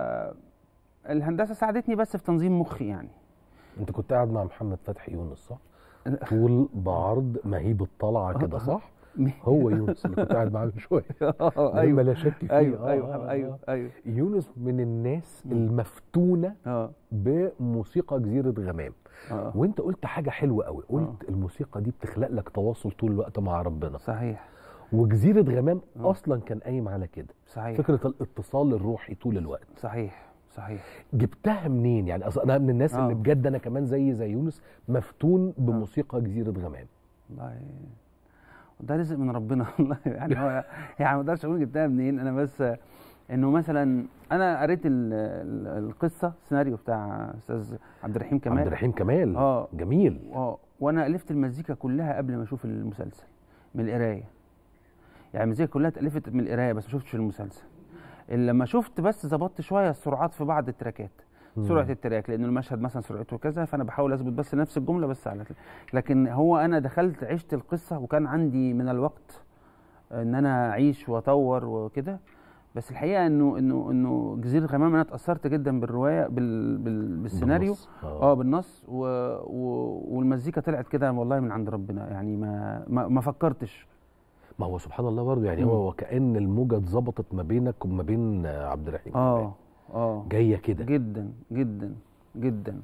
الهندسه ساعدتني بس في تنظيم مخي يعني انت كنت قاعد مع محمد فتحي يونس صح؟ طول بعرض مهيب الطلعه كده صح؟ هو يونس اللي كنت قاعد معاه من شويه آه، مما لا شك فيه ايوه آه، ايوه آه، ايوه آه. ايوه يونس من الناس المفتونه اه بموسيقى جزيره غمام اه وانت قلت حاجه حلوه قوي قلت الموسيقى دي بتخلق لك تواصل طول الوقت مع ربنا صحيح وجزيره غمام اصلا كان قايم على كده صحيح فكره الاتصال الروحي طول الوقت صحيح صحيح جبتها منين يعني اصلا انا من الناس آه. اللي بجد انا كمان زي زي يونس مفتون بموسيقى جزيره غمام والله ده رزق من ربنا والله يعني هو يعني ما اقدرش اقول جبتها منين انا بس انه مثلا انا قريت ال- ال- القصه السيناريو بتاع استاذ عبد الرحيم كمال عبد الرحيم كمال اه جميل اه وانا الفت المزيكا كلها قبل ما اشوف المسلسل من القرايه يعني المزيكا كلها اتالفت من القرايه بس ما شفتش المسلسل لما شفت بس ظبطت شويه السرعات في بعض التراكات مم. سرعه التراك لان المشهد مثلا سرعته كذا فانا بحاول اظبط بس نفس الجمله بس على لكن هو انا دخلت عشت القصه وكان عندي من الوقت ان انا اعيش واطور وكده بس الحقيقه انه انه انه جزيره غمام انا اتاثرت جدا بالروايه بال بال بالسيناريو بالنص. آه. اه بالنص و و والمزيكا طلعت كده والله من عند ربنا يعني ما ما, ما فكرتش ما هو سبحان الله برضه يعني مم. هو وكأن الموجة اتظبطت ما بينك وما بين عبد الرحيم اه اه جاية كده جدا جدا جدا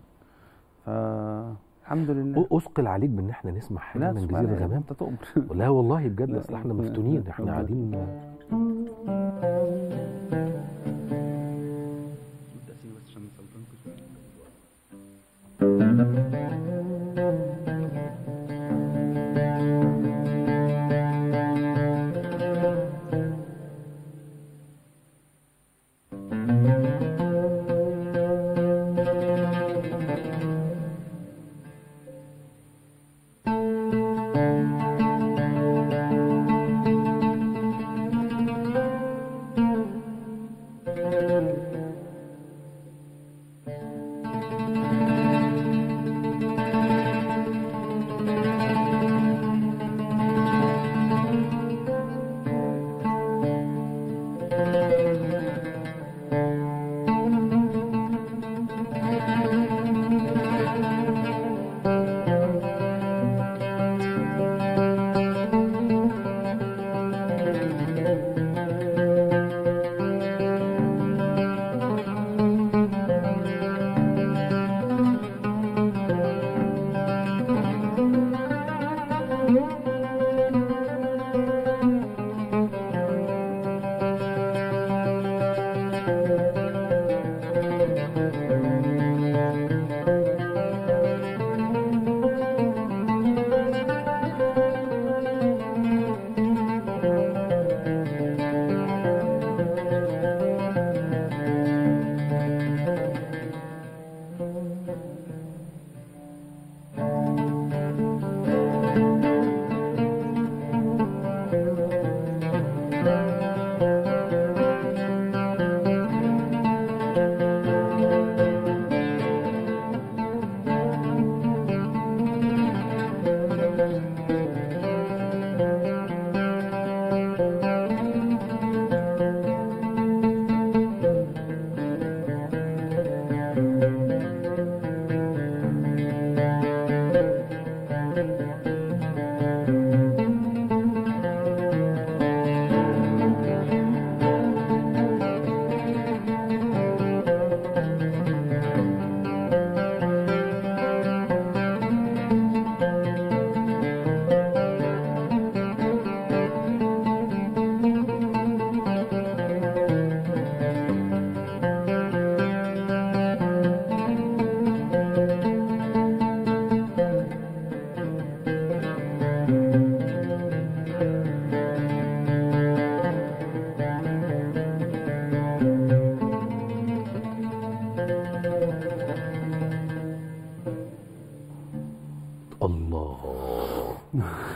فالحمد لله اثقل عليك بان احنا نسمع حاجه لا من سبحان جزيره الله، غمام انت تؤمر لا والله بجد لا، اصل احنا لا، مفتونين لا، احنا لا. قاعدين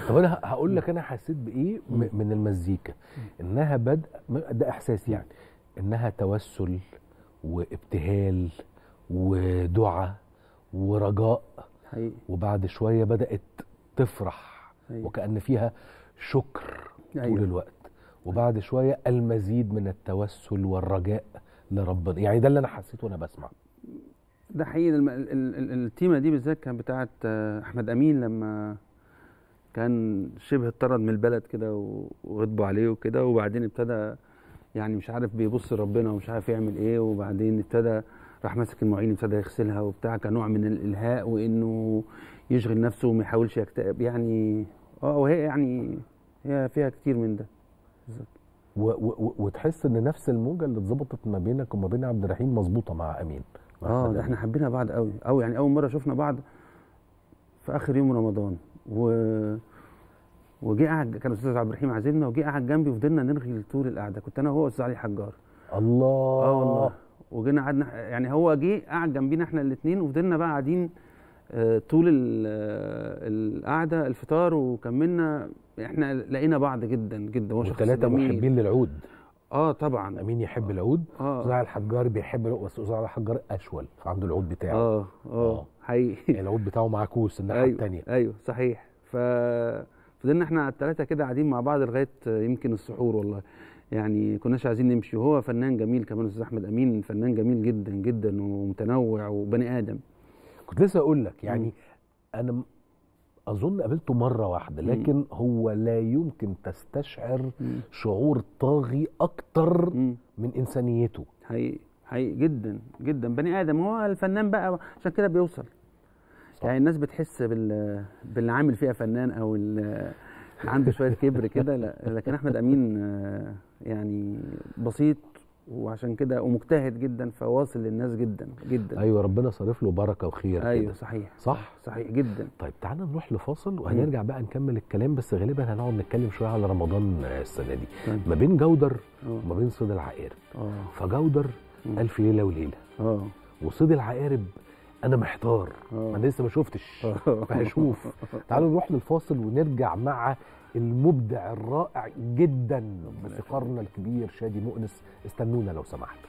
طب انا هقول لك انا حسيت بايه م- من المزيكا انها بدء م- ده احساس يعني انها توسل وابتهال ودعاء ورجاء حقيقي وبعد شويه بدات تفرح أيوة. وكان فيها شكر طول أيوة. الوقت وبعد شويه المزيد من التوسل والرجاء لربنا يعني ده اللي انا حسيته وانا بسمع ده حقيقي الم- ال- ال- ال- التيمه دي بالذات كانت بتاعت آه، احمد امين لما كان شبه اتطرد من البلد كده و- وغضبوا عليه وكده وبعدين ابتدى يعني مش عارف بيبص لربنا ومش عارف يعمل ايه وبعدين ابتدى راح ماسك المعين ابتدى يغسلها وبتاع كنوع من الالهاء وانه يشغل نفسه وما يحاولش يكتئب يعني اه وهي يعني هي فيها كتير من ده و و و وتحس ان نفس الموجه اللي اتظبطت ما بينك وما بين عبد الرحيم مظبوطه مع امين مع اه أحمد ده أمين. احنا حبينا بعض قوي قوي يعني اول مره شفنا بعض في اخر يوم رمضان و وجه قعد كان الاستاذ عبد الرحيم عازمنا وجه قعد جنبي وفضلنا نرغي طول القعده كنت انا وهو واستاذ علي حجار الله اه والله وجينا قعدنا يعني هو جه قعد جنبينا احنا الاثنين وفضلنا بقى قاعدين آه، طول ال- آه، القعده الفطار وكملنا احنا لقينا بعض جدا جدا هو شخص وثلاثه جميل. محبين للعود اه طبعا امين يحب العود اه استاذ علي الحجار بيحب العود بس استاذ علي الحجار اشول فعنده العود بتاعه اه اه حقيقي العود بتاعه معكوس الناحيه ايوه الثانيه ايوه صحيح ففضلنا احنا الثلاثه كده قاعدين مع بعض لغايه يمكن السحور والله يعني كناش عايزين نمشي وهو فنان جميل كمان الاستاذ احمد امين فنان جميل جدا جدا ومتنوع وبني ادم كنت لسه اقول لك يعني انا م- اظن قابلته مره واحده لكن هو لا يمكن تستشعر شعور طاغي اكتر من انسانيته حقيقي حقيقي جدا جدا بني ادم هو الفنان بقى عشان كده بيوصل صح. يعني الناس بتحس بال باللي عامل فيها فنان او ال- عنده شويه كبر كده لا لكن احمد امين آه، يعني بسيط وعشان كده ومجتهد جدا فواصل للناس جدا جدا ايوه ربنا صارف له بركه وخير ايوه كده. صحيح صح صحيح جدا طيب تعالى نروح لفاصل وهنرجع بقى نكمل الكلام بس غالبا هنقعد نتكلم شويه على رمضان السنه دي طيب. ما بين جودر آه. وما بين صيد العقارب اه فجودر الف ليله وليله اه وصيد العقارب انا محتار انا لسه ما شفتش فهشوف تعالوا نروح للفاصل ونرجع مع المبدع الرائع جدا موسيقارنا الكبير شادي مؤنس استنونا لو سمحت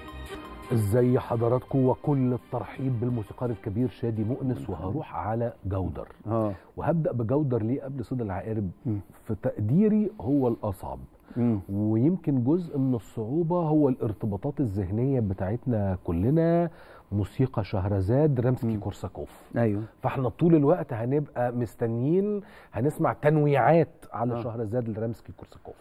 ازاي حضراتكم وكل الترحيب بالموسيقار الكبير شادي مؤنس وهروح على جودر اه وهبدا بجودر ليه قبل صيد العقارب في تقديري هو الاصعب مم. ويمكن جزء من الصعوبة هو الارتباطات الذهنية بتاعتنا كلنا موسيقى شهرزاد رمسكي كورساكوف ايوه فاحنا طول الوقت هنبقى مستنيين هنسمع تنويعات على آه. شهرزاد لرمسكي كورساكوف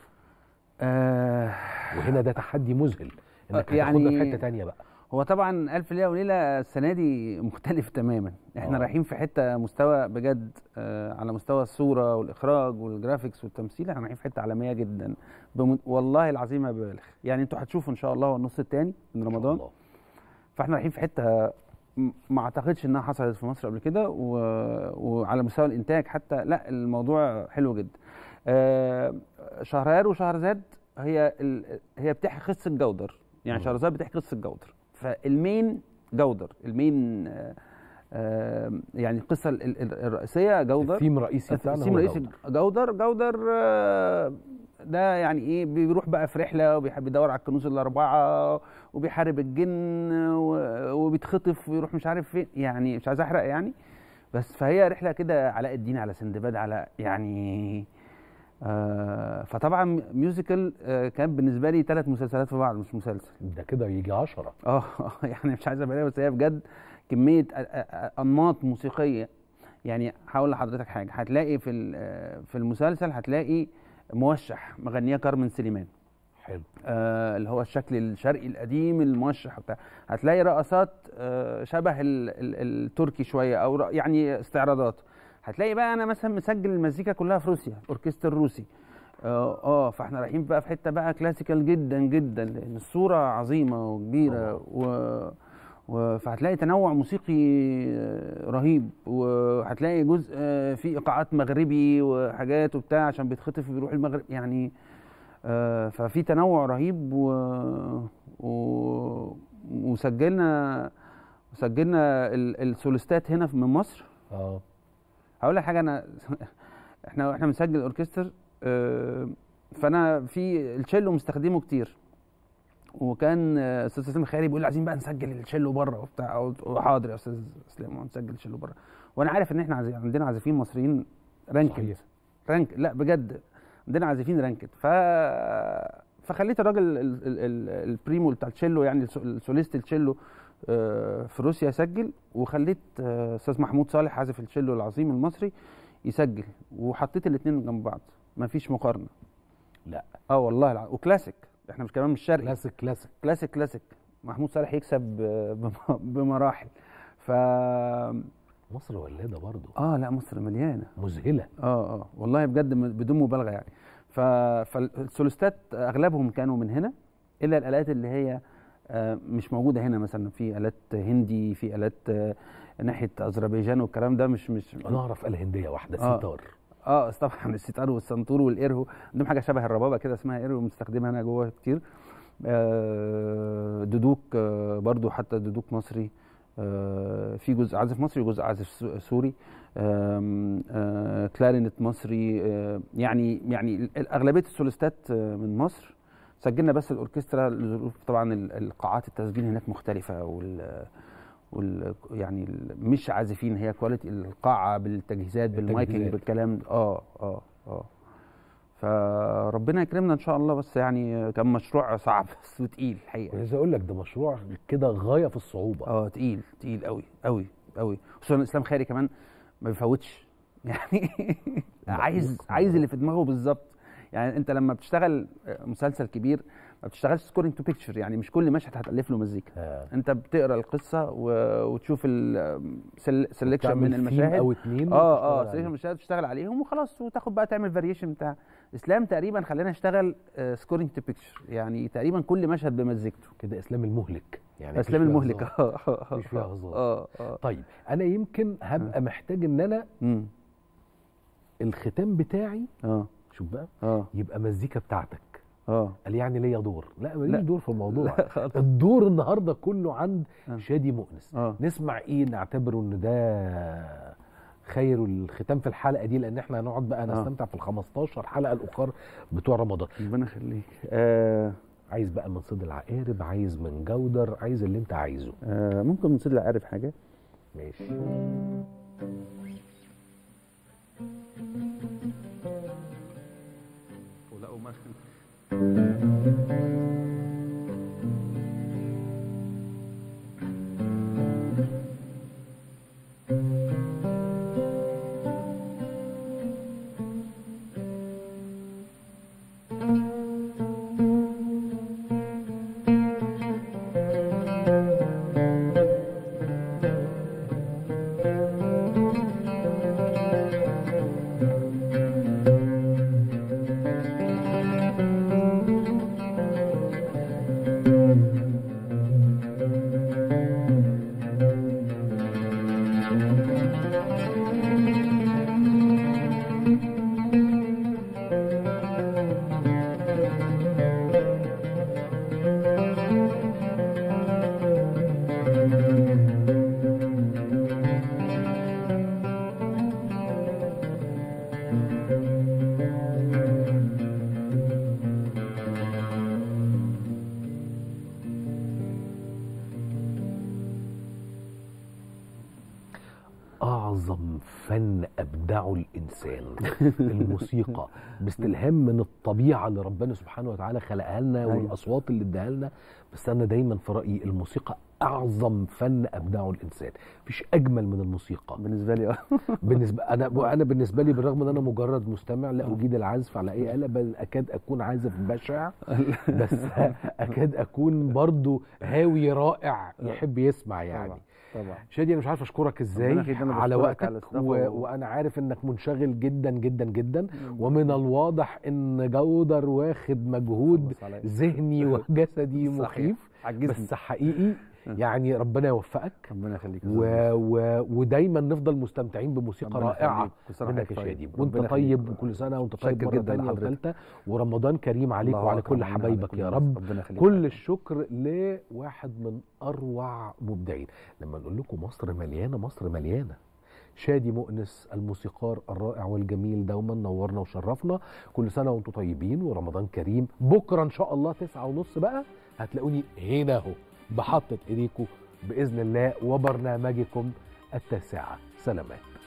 آه وهنا ده تحدي مذهل انك آه، يعني يعني- في حتة تانية بقى هو طبعا الف ليله وليله السنه دي مختلف تماما احنا آه. رايحين في حته مستوى بجد آه على مستوى الصوره والاخراج والجرافيكس والتمثيل احنا رايحين في حته عالميه جدا بم... والله العظيم ما ببالغ يعني انتوا هتشوفوا ان شاء الله النص الثاني من رمضان الله. فاحنا رايحين في حته م- ما اعتقدش انها حصلت في مصر قبل كده و... وعلى مستوى الانتاج حتى لا الموضوع حلو جدا آه شهريار وشهرزاد هي ال... هي بتحكي قصه جودر يعني شهرزاد بتحكي قصه جودر فالمين جودر المين آه آه يعني القصه ال- ال- الرئيسيه جودر الثيم الرئيسي بتاعنا الثيم هو الرئيسي جودر جودر آه، ده يعني ايه بيروح بقى في رحله وبيحب يدور على الكنوز الاربعه وبيحارب الجن و- وبيتخطف ويروح مش عارف فين يعني مش عايز احرق يعني بس فهي رحله كده علاء الدين على سندباد على يعني آه فطبعا ميوزيكال آه كان بالنسبه لي ثلاث مسلسلات في بعض مش مسلسل ده كده يجي عشرة اه يعني مش عايز ابالغ بس هي بجد كميه أ- أ- أ- انماط موسيقيه يعني هقول لحضرتك حاجه هتلاقي في ال- في المسلسل هتلاقي موشح مغنيه كارمن سليمان حلو آه اللي هو الشكل الشرقي القديم الموشح بتاع هتلاقي رقصات آه شبه ال ال التركي شويه او ر- يعني استعراضات هتلاقي بقى انا مثلا مسجل المزيكا كلها في روسيا اوركستر روسي اه اه فاحنا رايحين بقى في حته بقى كلاسيكال جدا جدا لان الصوره عظيمه وكبيره و و- فهتلاقي تنوع موسيقي آه، رهيب وهتلاقي جزء آه، فيه ايقاعات مغربي وحاجات وبتاع عشان بيتخطف وبيروح المغرب يعني آه، ففي تنوع رهيب و... و... وسجلنا سجلنا ال- السوليستات هنا في- من مصر اه هقول لك حاجه انا احنا احنا بنسجل اوركستر آه، فانا في التشيلو مستخدمه كتير وكان آه، استاذ اسلام الخيري بيقول لي عايزين بقى نسجل التشيلو بره وبتاع قلت له حاضر يا استاذ اسلام نسجل التشيلو بره وانا عارف ان احنا عزي... عندنا عازفين مصريين رانكد رانك لا بجد عندنا عازفين رانكد ف فخليت الراجل ال- ال- ال- البريمو بتاع التشيلو يعني السو- السوليست التشيلو آه، في روسيا يسجل وخليت آه، استاذ محمود صالح عازف التشيلو العظيم المصري يسجل وحطيت الاثنين جنب بعض مفيش مقارنه لا اه والله الع... وكلاسيك احنا مش كمان مش شرقي كلاسيك كلاسيك كلاسيك كلاسيك محمود صالح يكسب آه، بم- بمراحل ف مصر ولاده برضه اه لا مصر مليانه مذهله اه اه والله بجد م- بدون مبالغه يعني ف... فالسوليستات اغلبهم كانوا من هنا الا الالات اللي هي آه، مش موجوده هنا مثلا في الات هندي في الات آه، ناحيه اذربيجان والكلام ده مش مش انا اعرف آلة هنديه واحده آه. ستار اه طبعا الستار والسنتور والإرهو عندهم حاجه شبه الربابه كده اسمها إرهو بنستخدمها هنا جوه كتير آه دودوك آه برضو حتى دودوك مصري آه في جزء عازف مصري وجزء عازف سو- سوري آم، آه كلارينت مصري آه يعني يعني ال- اغلبيه السوليستات آه من مصر سجلنا بس الاوركسترا لظروف طبعا ال- القاعات التسجيل هناك مختلفه وال وال يعني ال- مش عازفين هي كواليتي القاعه بالتجهيزات بالمايكنج التجهيزات. بالكلام ده. اه اه اه فربنا يكرمنا ان شاء الله بس يعني كان مشروع صعب بس وتقيل الحقيقه عايز اقول لك ده مشروع كده غايه في الصعوبه اه تقيل تقيل قوي قوي قوي خصوصا اسلام خيري كمان ما بيفوتش يعني عايز عايز اللي في دماغه بالظبط يعني انت لما بتشتغل مسلسل كبير ما بتشتغلش سكورينج تو بيكتشر يعني مش كل مشهد هتالف له مزيكا انت بتقرا القصه و... وتشوف السلكشن وتعمل من ثيم المشاهد أو اتنين اه وتشتغل اه عليه. سلكشن المشاهد تشتغل عليهم وخلاص وتاخد بقى تعمل فاريشن بتاع اسلام تقريبا خلينا نشتغل سكورينج تو بيكتشر يعني تقريبا كل مشهد بمزيكته كده اسلام المهلك يعني اسلام مفيش فيها المهلك هزار. اه مفيش فيها هزار اه اه طيب انا يمكن هبقى محتاج ان انا الختام بتاعي اه شوف بقى اه يبقى مزيكا بتاعتك اه قال يعني ليا دور لا ماليش لا. دور في الموضوع لا خالص. الدور النهارده كله عند شادي مؤنس آه. نسمع ايه نعتبره ان ده خير الختام في الحلقه دي لان احنا هنقعد بقى نستمتع في ال 15 حلقه الاخر بتوع رمضان ربنا يخليك آه عايز بقى من صيد العقارب عايز من جودر عايز اللي انت عايزه آه ممكن من صيد العقارب حاجه ماشي اعظم فن ابدعه الانسان الموسيقى باستلهام من الطبيعه اللي ربنا سبحانه وتعالى خلقها لنا أيوة. والاصوات اللي اداها لنا بس انا دايما في رايي الموسيقى اعظم فن ابدعه الانسان مفيش اجمل من الموسيقى بالنسبه لي اه بالنسبه انا انا بالنسبه لي بالرغم ان انا مجرد مستمع لا اجيد العزف على اي اله بل اكاد اكون عازف بشع بس اكاد اكون برضو هاوي رائع يحب يسمع يعني طبعا شادي انا مش عارف اشكرك ازاي ربنا يخليك، أنا على بشكرك وقتك على الاستضافة و... و- وانا عارف انك منشغل جدا جدا جدا ومن الواضح ان جودر واخد مجهود عليا. ذهني وجسدي صحيح. مخيف عجزني. بس حقيقي يعني ربنا يوفقك ربنا يخليك و... و... ودايما نفضل مستمتعين بموسيقى ربنا رائعه يخليك. كل سنة منك وحضرتك يا طيب. شادي ربنا وانت يخليك. طيب وكل سنه وانت طيب متشكر مره جداً ثانيه لحضرتك. وثالثه ورمضان كريم عليك الله وعلى أكبر كل علينا وعلى حبايبك كل يا الناس. رب ربنا يخليك. كل الشكر لواحد من اروع مبدعين لما نقول لكم مصر مليانه مصر مليانه شادي مؤنس الموسيقار الرائع والجميل دوما نورنا وشرفنا كل سنه وانتم طيبين ورمضان كريم بكره ان شاء الله تسعة ونص بقى هتلاقوني هنا اهو بحطة ايديكم باذن الله وبرنامجكم التاسعه سلامات